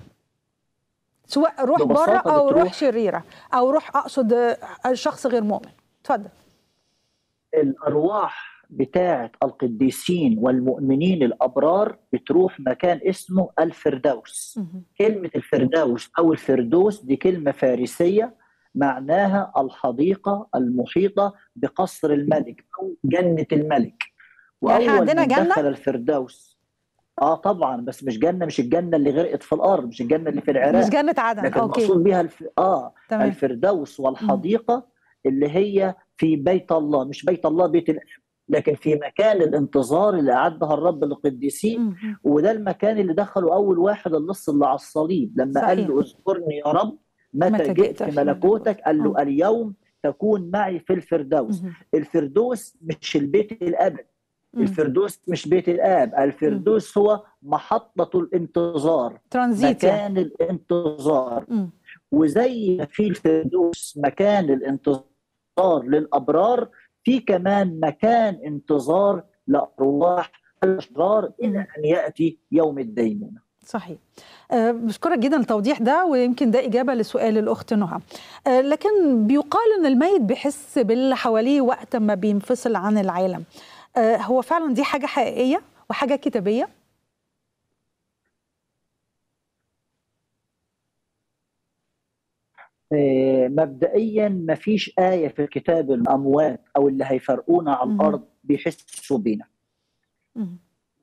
سواء روح ببساطة بره او روح بتروح- شريره او روح اقصد آه، شخص غير مؤمن اتفضل الارواح بتاعه القديسين والمؤمنين الابرار بتروح مكان اسمه الفردوس مهم. كلمه الفردوس او الفردوس دي كلمه فارسيه معناها الحديقه المحيطه بقصر الملك او جنه الملك يعني إحنا واول عندنا من جنة؟ دخل الفردوس اه طبعا بس مش جنه مش الجنه اللي غرقت في الارض مش الجنه اللي في العراق مش جنه عدن لكن اوكي المقصود بها الف... اه تمام الفردوس والحديقه اللي هي في بيت الله مش بيت الله بيت الاب لكن في مكان الانتظار اللي اعدها الرب للقديسين مهم. وده المكان اللي دخله اول واحد اللص اللي على الصليب لما قال صحيح. له اذكرني يا رب متى, متى جئت جئت في في ملكوتك ملكوتك. قال له آه. اليوم تكون معي في الفردوس مهم. الفردوس مش البيت الابدي مم. الفردوس مش بيت الآب الفردوس هو محطة الانتظار ترانزيت يعني. مكان الانتظار مم. وزي ما في الفردوس مكان الانتظار للأبرار في كمان مكان انتظار لأرواح الأشرار إلى أن يأتي يوم الدينونة صحيح أه بشكرك جدا التوضيح ده ويمكن ده إجابة لسؤال الأخت نهى أه لكن بيقال إن الميت بيحس باللي حواليه وقت ما بينفصل عن العالم أه هو فعلا دي حاجة حقيقية وحاجة كتابية آه، مبدئيا ما فيش آية في الكتاب الأموات أو اللي هيفرقونا على مم. الأرض بيحسوا بينا مم.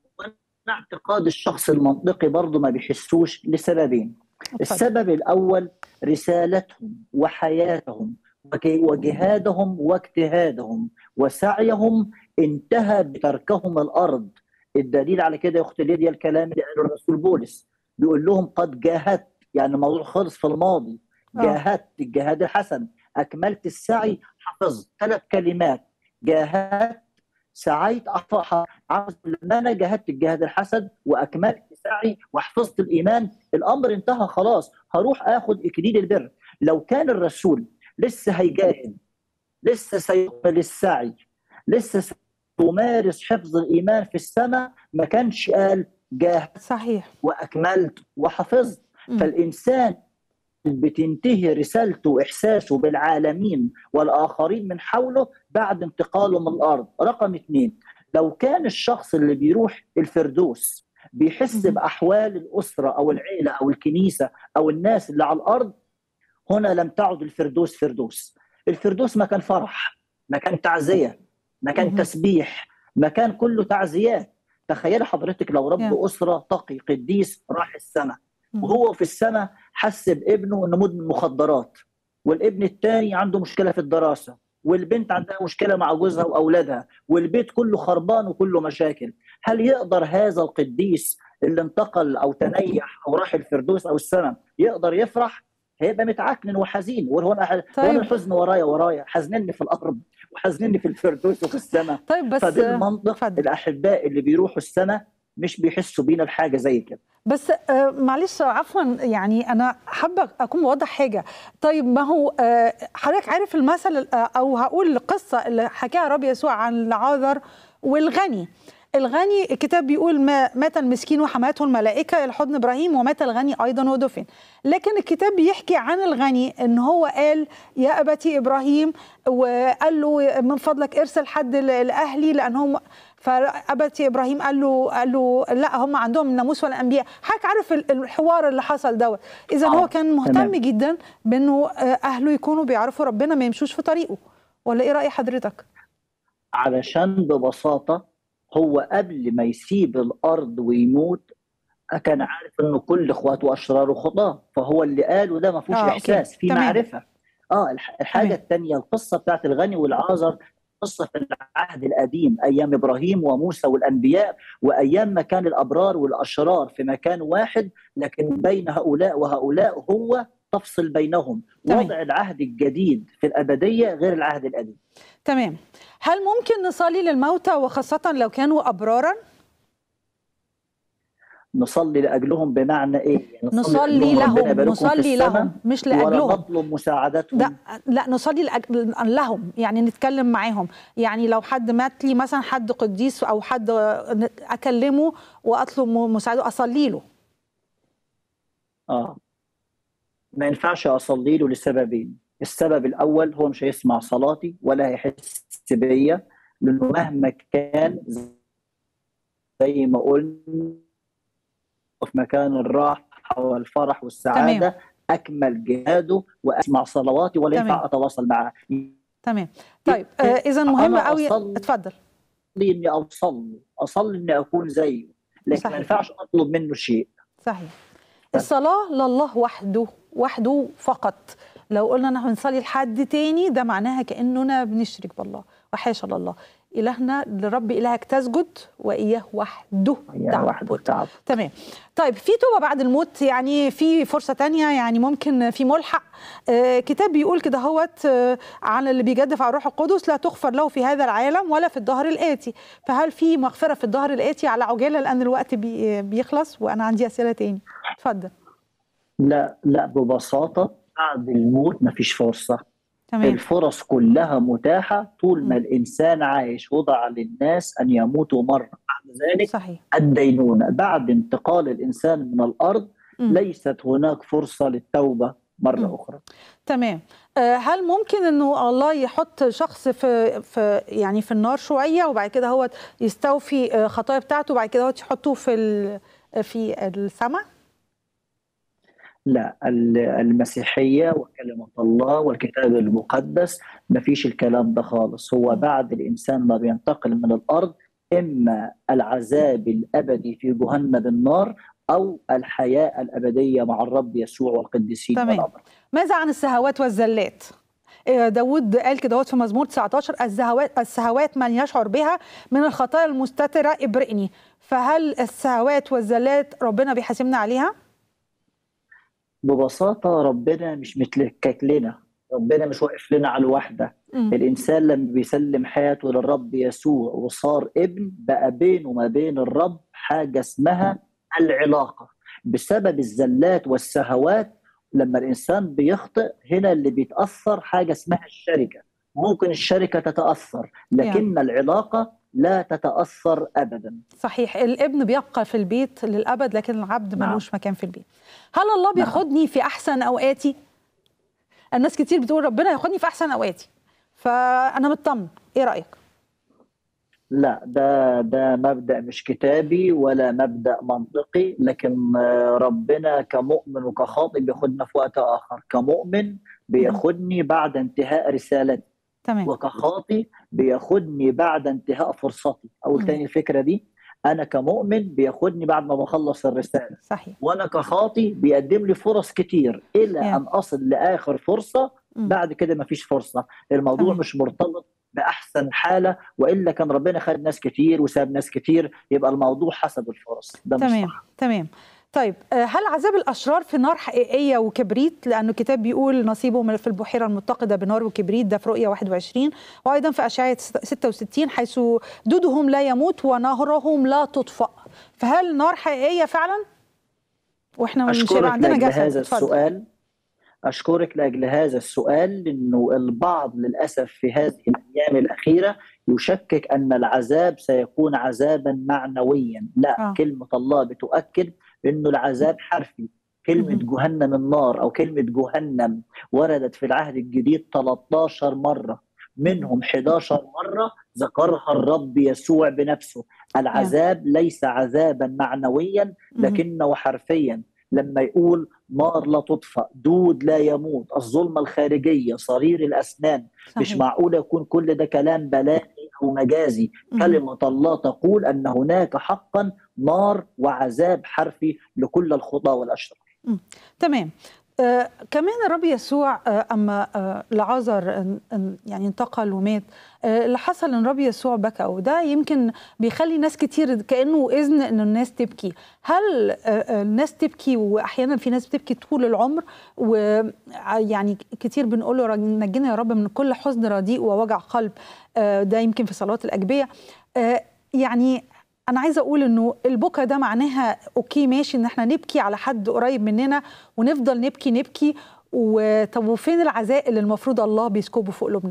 اعتقاد الشخص المنطقي برضه ما بيحسوش لسببين اتفضل. السبب الأول رسالتهم وحياتهم وك- وجهادهم واجتهادهم وسعيهم انتهى بتركهم الأرض الدليل على كده يا أخت ليديا الكلام اللي قاله الرسول بولس بيقول لهم قد جاهدت يعني الموضوع خالص في الماضي آه. جاهدت الجهاد الحسن أكملت السعي حفظت ثلاث كلمات جاهدت سعيت أحفظ عاوز لما انا جاهدت الجهاد الحسن واكملت سعي وحفظت الايمان الامر انتهى خلاص هروح اخد اكليل البر لو كان الرسول لسه هيجاهد لسه سيكمل السعي لسه سيمارس حفظ الايمان في السماء ما كانش قال جاهدت صحيح واكملت وحفظت مم. فالانسان بتنتهي رسالته واحساسه بالعالمين والاخرين من حوله بعد انتقاله من الارض رقم اثنين لو كان الشخص اللي بيروح الفردوس بيحس مم. باحوال الاسره او العيله او الكنيسه او الناس اللي على الارض هنا لم تعد الفردوس فردوس الفردوس مكان فرح مكان تعزيه مكان مهم. تسبيح مكان كله تعزيات تخيل حضرتك لو رب يا. اسره تقي قديس راح السماء مم. وهو في السماء حس بابنه انه مدمن مخدرات والابن الثاني عنده مشكله في الدراسه والبنت عندها مشكله مع جوزها واولادها والبيت كله خربان وكله مشاكل هل يقدر هذا القديس اللي انتقل او تنيح او راح الفردوس او السماء يقدر يفرح هيبقى متعكنن وحزين وهو انا طيب. طيب. الحزن ورايا ورايا حزنني في الارض وحزنني في الفردوس وفي السماء طيب بس فبالمنطق اتفضل. الاحباء اللي بيروحوا السماء مش بيحسوا بينا بحاجه زي كده بس آه، معلش عفوا يعني انا حابه اكون بوضح حاجه طيب ما هو آه، حضرتك عارف المثل آه، او هقول القصه اللي حكاها الرب يسوع عن العاذر والغني الغني الكتاب بيقول ما مات المسكين وحماته الملائكه الى حضن ابراهيم ومات الغني ايضا ودفن لكن الكتاب بيحكي عن الغني ان هو قال يا ابتي ابراهيم وقال له من فضلك ارسل حد ل- لاهلي لانهم فابتي ابراهيم قال له قال له لا هم عندهم الناموس والانبياء حضرتك عارف ال- الحوار اللي حصل دوت اذا آه، هو كان مهتم تمام. جدا بانه آه، اهله يكونوا بيعرفوا ربنا ما يمشوش في طريقه ولا ايه راي حضرتك علشان ببساطة هو قبل ما يسيب الأرض ويموت كان عارف إنه كل إخواته أشرار وخطاة فهو اللي قاله ده ما فيهوش آه، أوكي. إحساس في تمام. معرفة اه الح- الحاجة تمام. الثانية القصة بتاعت الغني والعازر قصة في العهد القديم أيام إبراهيم وموسى والأنبياء وأيام ما كان الأبرار والأشرار في مكان واحد لكن بين هؤلاء وهؤلاء هو تفصل بينهم تمام. وضع العهد الجديد في الأبدية غير العهد القديم تمام هل ممكن نصلي للموتى وخاصه لو كانوا ابرارا نصلي لاجلهم بمعنى ايه؟ يعني نصلي لأجلهم ربنا لهم يباركهم في نصلي السماء لهم مش ولا لاجلهم نطلب مساعدتهم لا لا نصلي لأجل لهم يعني نتكلم معاهم يعني لو حد مات لي مثلا حد قديس او حد اكلمه واطلب مساعده اصلي له اه ما ينفعش اصلي له لسببين السبب الاول هو مش هيسمع صلاتي ولا هيحس بيا لانه مهما كان زي ما قلنا في مكان الراحه والفرح والسعاده تمام. اكمل جهاده واسمع صلواتي ولا تمام. ينفع اتواصل معه تمام طيب آه اذا مهم أنا قوي أصلي. اتفضل اصلي اني اوصل له اصلي اني اكون زيه لكن صحيح. ما ينفعش اطلب منه شيء صحيح الصلاة لله وحده وحده فقط لو قلنا نحن بنصلي لحد تاني ده معناها كأننا بنشرك بالله وحاشا لله إلهنا لرب إلهك تسجد وإياه وحده يا واحد تعبد تعب تمام طيب في توبة بعد الموت يعني في فرصة تانية يعني ممكن في ملحق آه كتاب بيقول كده هوت آه عن اللي بيجدف على الروح القدس لا تغفر له في هذا العالم ولا في الظهر الآتي فهل في مغفرة في الظهر الآتي على عجالة لأن الوقت بي بيخلص وأنا عندي أسئلة تاني اتفضل لا لا ببساطة بعد الموت مفيش فرصة تمام الفرص كلها متاحة طول ما مم. الإنسان عايش وضع للناس أن يموتوا مرة بعد ذلك صحيح الدينونة بعد انتقال الإنسان من الأرض مم. ليست هناك فرصة للتوبة مرة مم. أخرى تمام آه، هل ممكن انه الله يحط شخص في في يعني في النار شويه وبعد كده هو يستوفي آه، خطايا بتاعته وبعد كده هو يحطه في ال- في السماء لا ال- المسيحية وكلمة الله والكتاب المقدس ما فيش الكلام ده خالص هو بعد الإنسان ما بينتقل من الأرض إما العذاب الأبدي في جهنم النار أو الحياة الأبدية مع الرب يسوع والقديسين تمام. والأبرار ماذا عن السهوات والزلات آه، داود قال كده في مزمور 19 الزهوات السهوات من يشعر بها من الخطايا المستترة ابرئني فهل السهوات والزلات ربنا بيحاسبنا عليها؟ ببساطة ربنا مش متلكك لنا ربنا مش واقف لنا على الوحدة مم. الإنسان لما بيسلم حياته للرب يسوع وصار ابن بقى بينه وما بين الرب حاجة اسمها العلاقة بسبب الزلات والسهوات لما الإنسان بيخطئ هنا اللي بيتأثر حاجة اسمها الشركة ممكن الشركة تتأثر لكن العلاقة لا تتأثر أبدا صحيح الابن بيبقى في البيت للأبد لكن العبد نعم. ملوش مكان في البيت هل الله بياخدني في أحسن أوقاتي؟ الناس كتير بتقول ربنا ياخدني في أحسن أوقاتي فأنا مطمن إيه رأيك؟ لا ده ده مبدأ مش كتابي ولا مبدأ منطقي لكن آه، ربنا كمؤمن وكخاطئ بياخدنا في وقت آخر كمؤمن بياخدني بعد انتهاء رسالتي تمام وكخاطئ بياخدني بعد انتهاء فرصتي أقول مم. تاني الفكرة دي أنا كمؤمن بياخدني بعد ما بخلص الرسالة صحيح وأنا كخاطئ بيقدم لي فرص كتير إلى Yeah. أن أصل لآخر فرصة مم. بعد كده مفيش فرصة الموضوع تمام. مش مرتبط بأحسن حالة وإلا كان ربنا خد ناس كتير وساب ناس كتير يبقى الموضوع حسب الفرص ده مش تمام صح تمام طيب آه، هل عذاب الاشرار في نار حقيقيه وكبريت لانه الكتاب بيقول نصيبهم في البحيره المتقده بنار وكبريت ده في رؤيا 21 وايضا في اشعياء 66 حيث دودهم لا يموت ونهرهم لا تطفأ فهل نار حقيقيه فعلا واحنا مش أشكرك هيبقى عندنا لأجل جسد هذا اتفضل. السؤال أشكرك لأجل هذا السؤال لأنه البعض للأسف في هذه الأيام الأخيرة يشكك أن العذاب سيكون عذابا معنويا لا آه. كلمة الله بتؤكد أنه العذاب حرفي كلمة مهم. جهنم النار أو كلمة جهنم وردت في العهد الجديد 13 مرة منهم 11 مرة ذكرها الرب يسوع بنفسه العذاب ليس عذابا معنويا مهم. لكنه حرفيا لما يقول نار لا تطفأ دود لا يموت الظلمة الخارجية صرير الأسنان مش صحيح. معقول يكون كل ده كلام بلاغي أو مجازي مهم. كلمة الله تقول أن هناك حقا نار وعذاب حرفي لكل الخطى والأشرار تمام آه كمان الرب يسوع آه اما آه لعازر آه آه، يعني انتقل ومات آه اللي حصل ان الرب يسوع بكى وده يمكن بيخلي ناس كتير كانه اذن ان الناس تبكي هل آه آه، الناس تبكي واحيانا في ناس بتبكي طول العمر ويعني كتير بنقول له رج- نجينا يا رب من كل حزن رديء ووجع قلب آه ده يمكن في صلوات الاجبيه آه يعني انا عايزه اقول انه البكا ده معناها اوكي ماشي ان احنا نبكي على حد قريب مننا ونفضل نبكي نبكي وطب وفين العزاء اللي المفروض الله بيسكبه في قلوبنا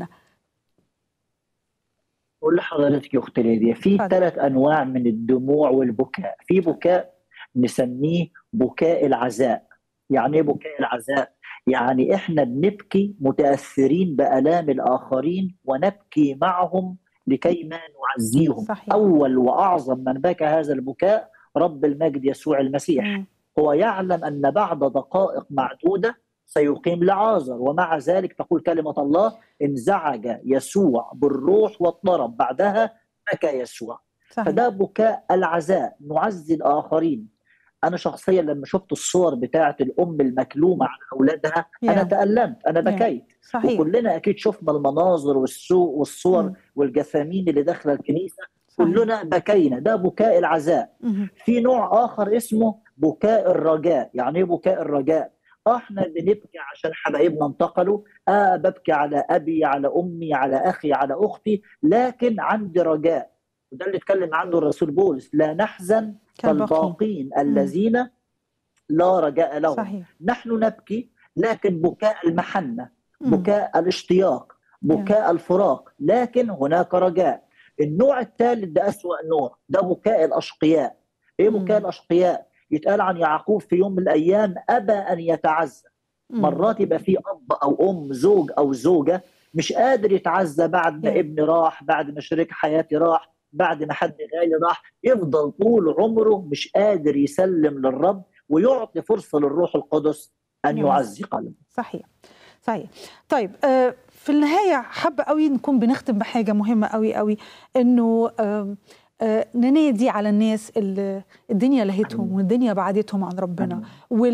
أقول لحضرتك يا أختي ليديا في اتفضل. ثلاث أنواع من الدموع والبكاء في بكاء نسميه بكاء العزاء يعني إيه بكاء العزاء؟ يعني إحنا بنبكي متأثرين بآلام الآخرين ونبكي معهم لكي ما نعزيهم صحيح. أول وأعظم من بكى هذا البكاء رب المجد يسوع المسيح مم. هو يعلم أن بعد دقائق معدودة سيقيم لعازر ومع ذلك تقول كلمة الله انزعج يسوع بالروح واضطرب بعدها بكى يسوع صحيح فده بكاء العزاء نعزي الآخرين انا شخصيا لما شفت الصور بتاعه الام المكلومه على اولادها انا يا. تالمت انا يا. بكيت صحيح وكلنا اكيد شفنا المناظر والسوق والصور مم. والجثامين اللي داخله الكنيسه صحيح. كلنا بكينا ده بكاء العزاء مهم. في نوع اخر اسمه بكاء الرجاء يعني ايه بكاء الرجاء آه، احنا بنبكي عشان حبايبنا انتقلوا اه ببكي على ابي على امي على اخي على اختي لكن عندي رجاء وده اللي اتكلم عنه الرسول بولس لا نحزن كالباقين. كالباقين الذين لا رجاء لهم صحيح نحن نبكي لكن بكاء المحنه مم. بكاء الاشتياق بكاء الفراق لكن هناك رجاء النوع الثالث ده أسوأ نوع ده بكاء الأشقياء إيه مم. بكاء الأشقياء يتقال عن يعقوب في يوم من الأيام أبى أن يتعزى مم. مرات يبقى في أب أو أم زوج أو زوجة مش قادر يتعزى بعد ما Yeah. ابني راح بعد ما شريك حياتي راح بعد ما حد غالي راح يفضل طول عمره مش قادر يسلم للرب ويعطي فرصة للروح القدس أن Yes. يعزي قلبه صحيح صحيح طيب آه، في النهايه حابه قوي نكون بنختم بحاجه مهمه قوي قوي انه آم، آه، ننادي على الناس اللي الدنيا لهتهم أمين. والدنيا بعدتهم عن ربنا أمين.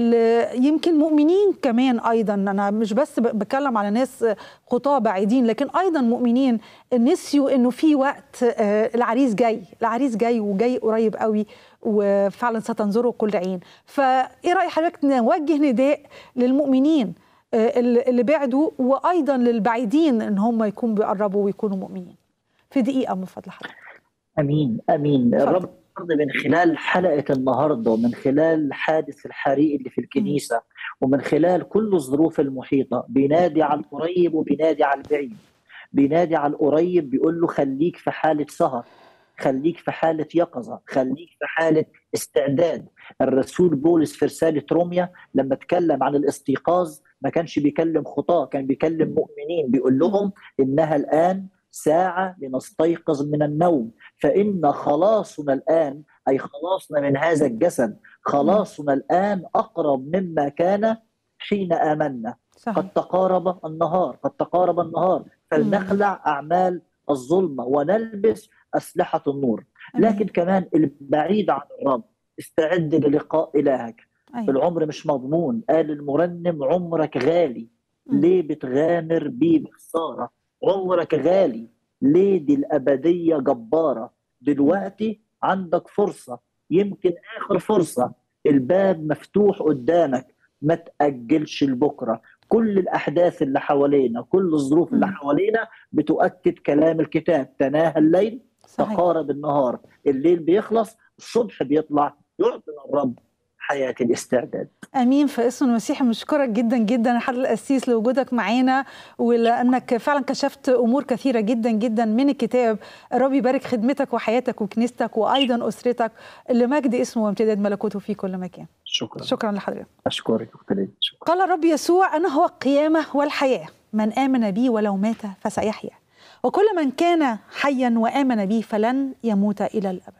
ويمكن مؤمنين كمان ايضا انا مش بس ب- بتكلم على ناس خطاه بعيدين لكن ايضا مؤمنين نسيوا انه في وقت آه، العريس جاي العريس جاي وجاي قريب قوي وفعلا ستنظره كل عين فايه راي حضرتك نوجه نداء للمؤمنين آه، اللي اللي بعدوا وايضا للبعيدين ان هم يكونوا بيقربوا ويكونوا مؤمنين في دقيقه من فضل حضرتك امين امين اتفضل. الرب النهارده من خلال حلقه النهارده ومن خلال حادث الحريق اللي في الكنيسه ومن خلال كل الظروف المحيطه بينادي على القريب وبينادي على البعيد بينادي على القريب بيقول له خليك في حاله سهر خليك في حاله يقظه خليك في حاله استعداد الرسول بولس في رساله روميا لما اتكلم عن الاستيقاظ ما كانش بيكلم خطاه كان بيكلم مؤمنين بيقول لهم انها الان ساعه لنستيقظ من النوم فإن خلاصنا الآن أي خلاصنا من هذا الجسد خلاصنا الآن أقرب مما كان حين آمنا صحيح قد تقارب النهار قد تقارب النهار فلنخلع أعمال الظلمة ونلبس أسلحة النور أمين. لكن كمان البعيد عن الرب استعد للقاء إلهك أيوة. العمر مش مضمون قال المرنم عمرك غالي مم. ليه بتغامر بيه بخسارة عمرك غالي ليه دي الأبدية جبارة دلوقتي عندك فرصة يمكن آخر فرصة الباب مفتوح قدامك ما تأجلش لبكرة كل الأحداث اللي حوالينا كل الظروف اللي مم. حوالينا بتؤكد كلام الكتاب تناهى الليل صحيح تقارب النهار الليل بيخلص الصبح بيطلع يعطينا الرب حياة الاستعداد امين في اسم المسيح مشكورك جدا جدا يا حضرة القسيس لوجودك معانا ولانك فعلا كشفت امور كثيره جدا جدا من الكتاب الرب يبارك خدمتك وحياتك وكنيستك وايضا اسرتك لمجد اسمه وامتداد ملكوته في كل مكان شكرا شكرا لحضرتك أشكرك أخت ليلى. شكرا قال الرب يسوع انا هو القيامه والحياه من امن بي ولو مات فسيحيا وكل من كان حيا وامن بي فلن يموت الى الابد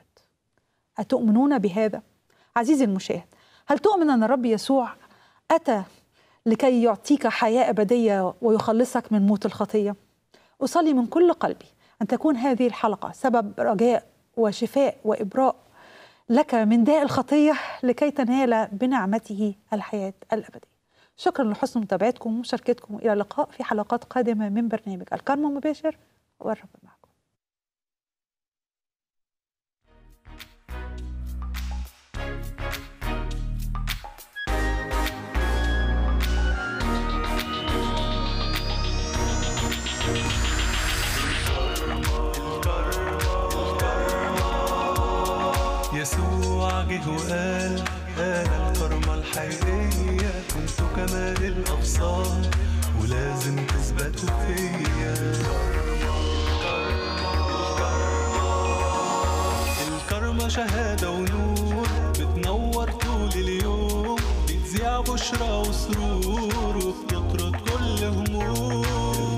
اتؤمنون بهذا عزيزي المشاهد هل تؤمن ان الرب يسوع اتى لكي يعطيك حياه ابديه ويخلصك من موت الخطيه اصلي من كل قلبي ان تكون هذه الحلقه سبب رجاء وشفاء وابراء لك من داء الخطيه لكي تنال بنعمته الحياه الابديه شكرا لحسن متابعتكم ومشاركتكم الى اللقاء في حلقات قادمه من برنامج الكرم مباشر والرب معكم يسوع جه وقال انا الكرمة الحقيقية انتوا كمال الابصار ولازم تثبتوا فيا الكرمة شهادة ونور بتنور طول اليوم بتذيع بشرى وسرور وبتطرد كل هموم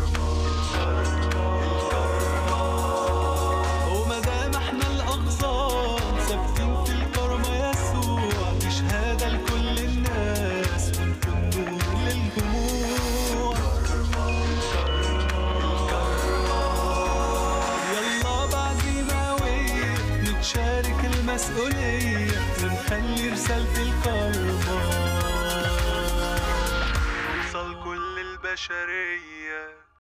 وما دام احنا الاغصان ثابتين في الكرمة يسوع دي شهادة لكل الناس ونكون نور للجموع يلا بعزيمة ويه نتشارك الم مسؤولية ونخلي رسالة الكرمة توصل كل البشرية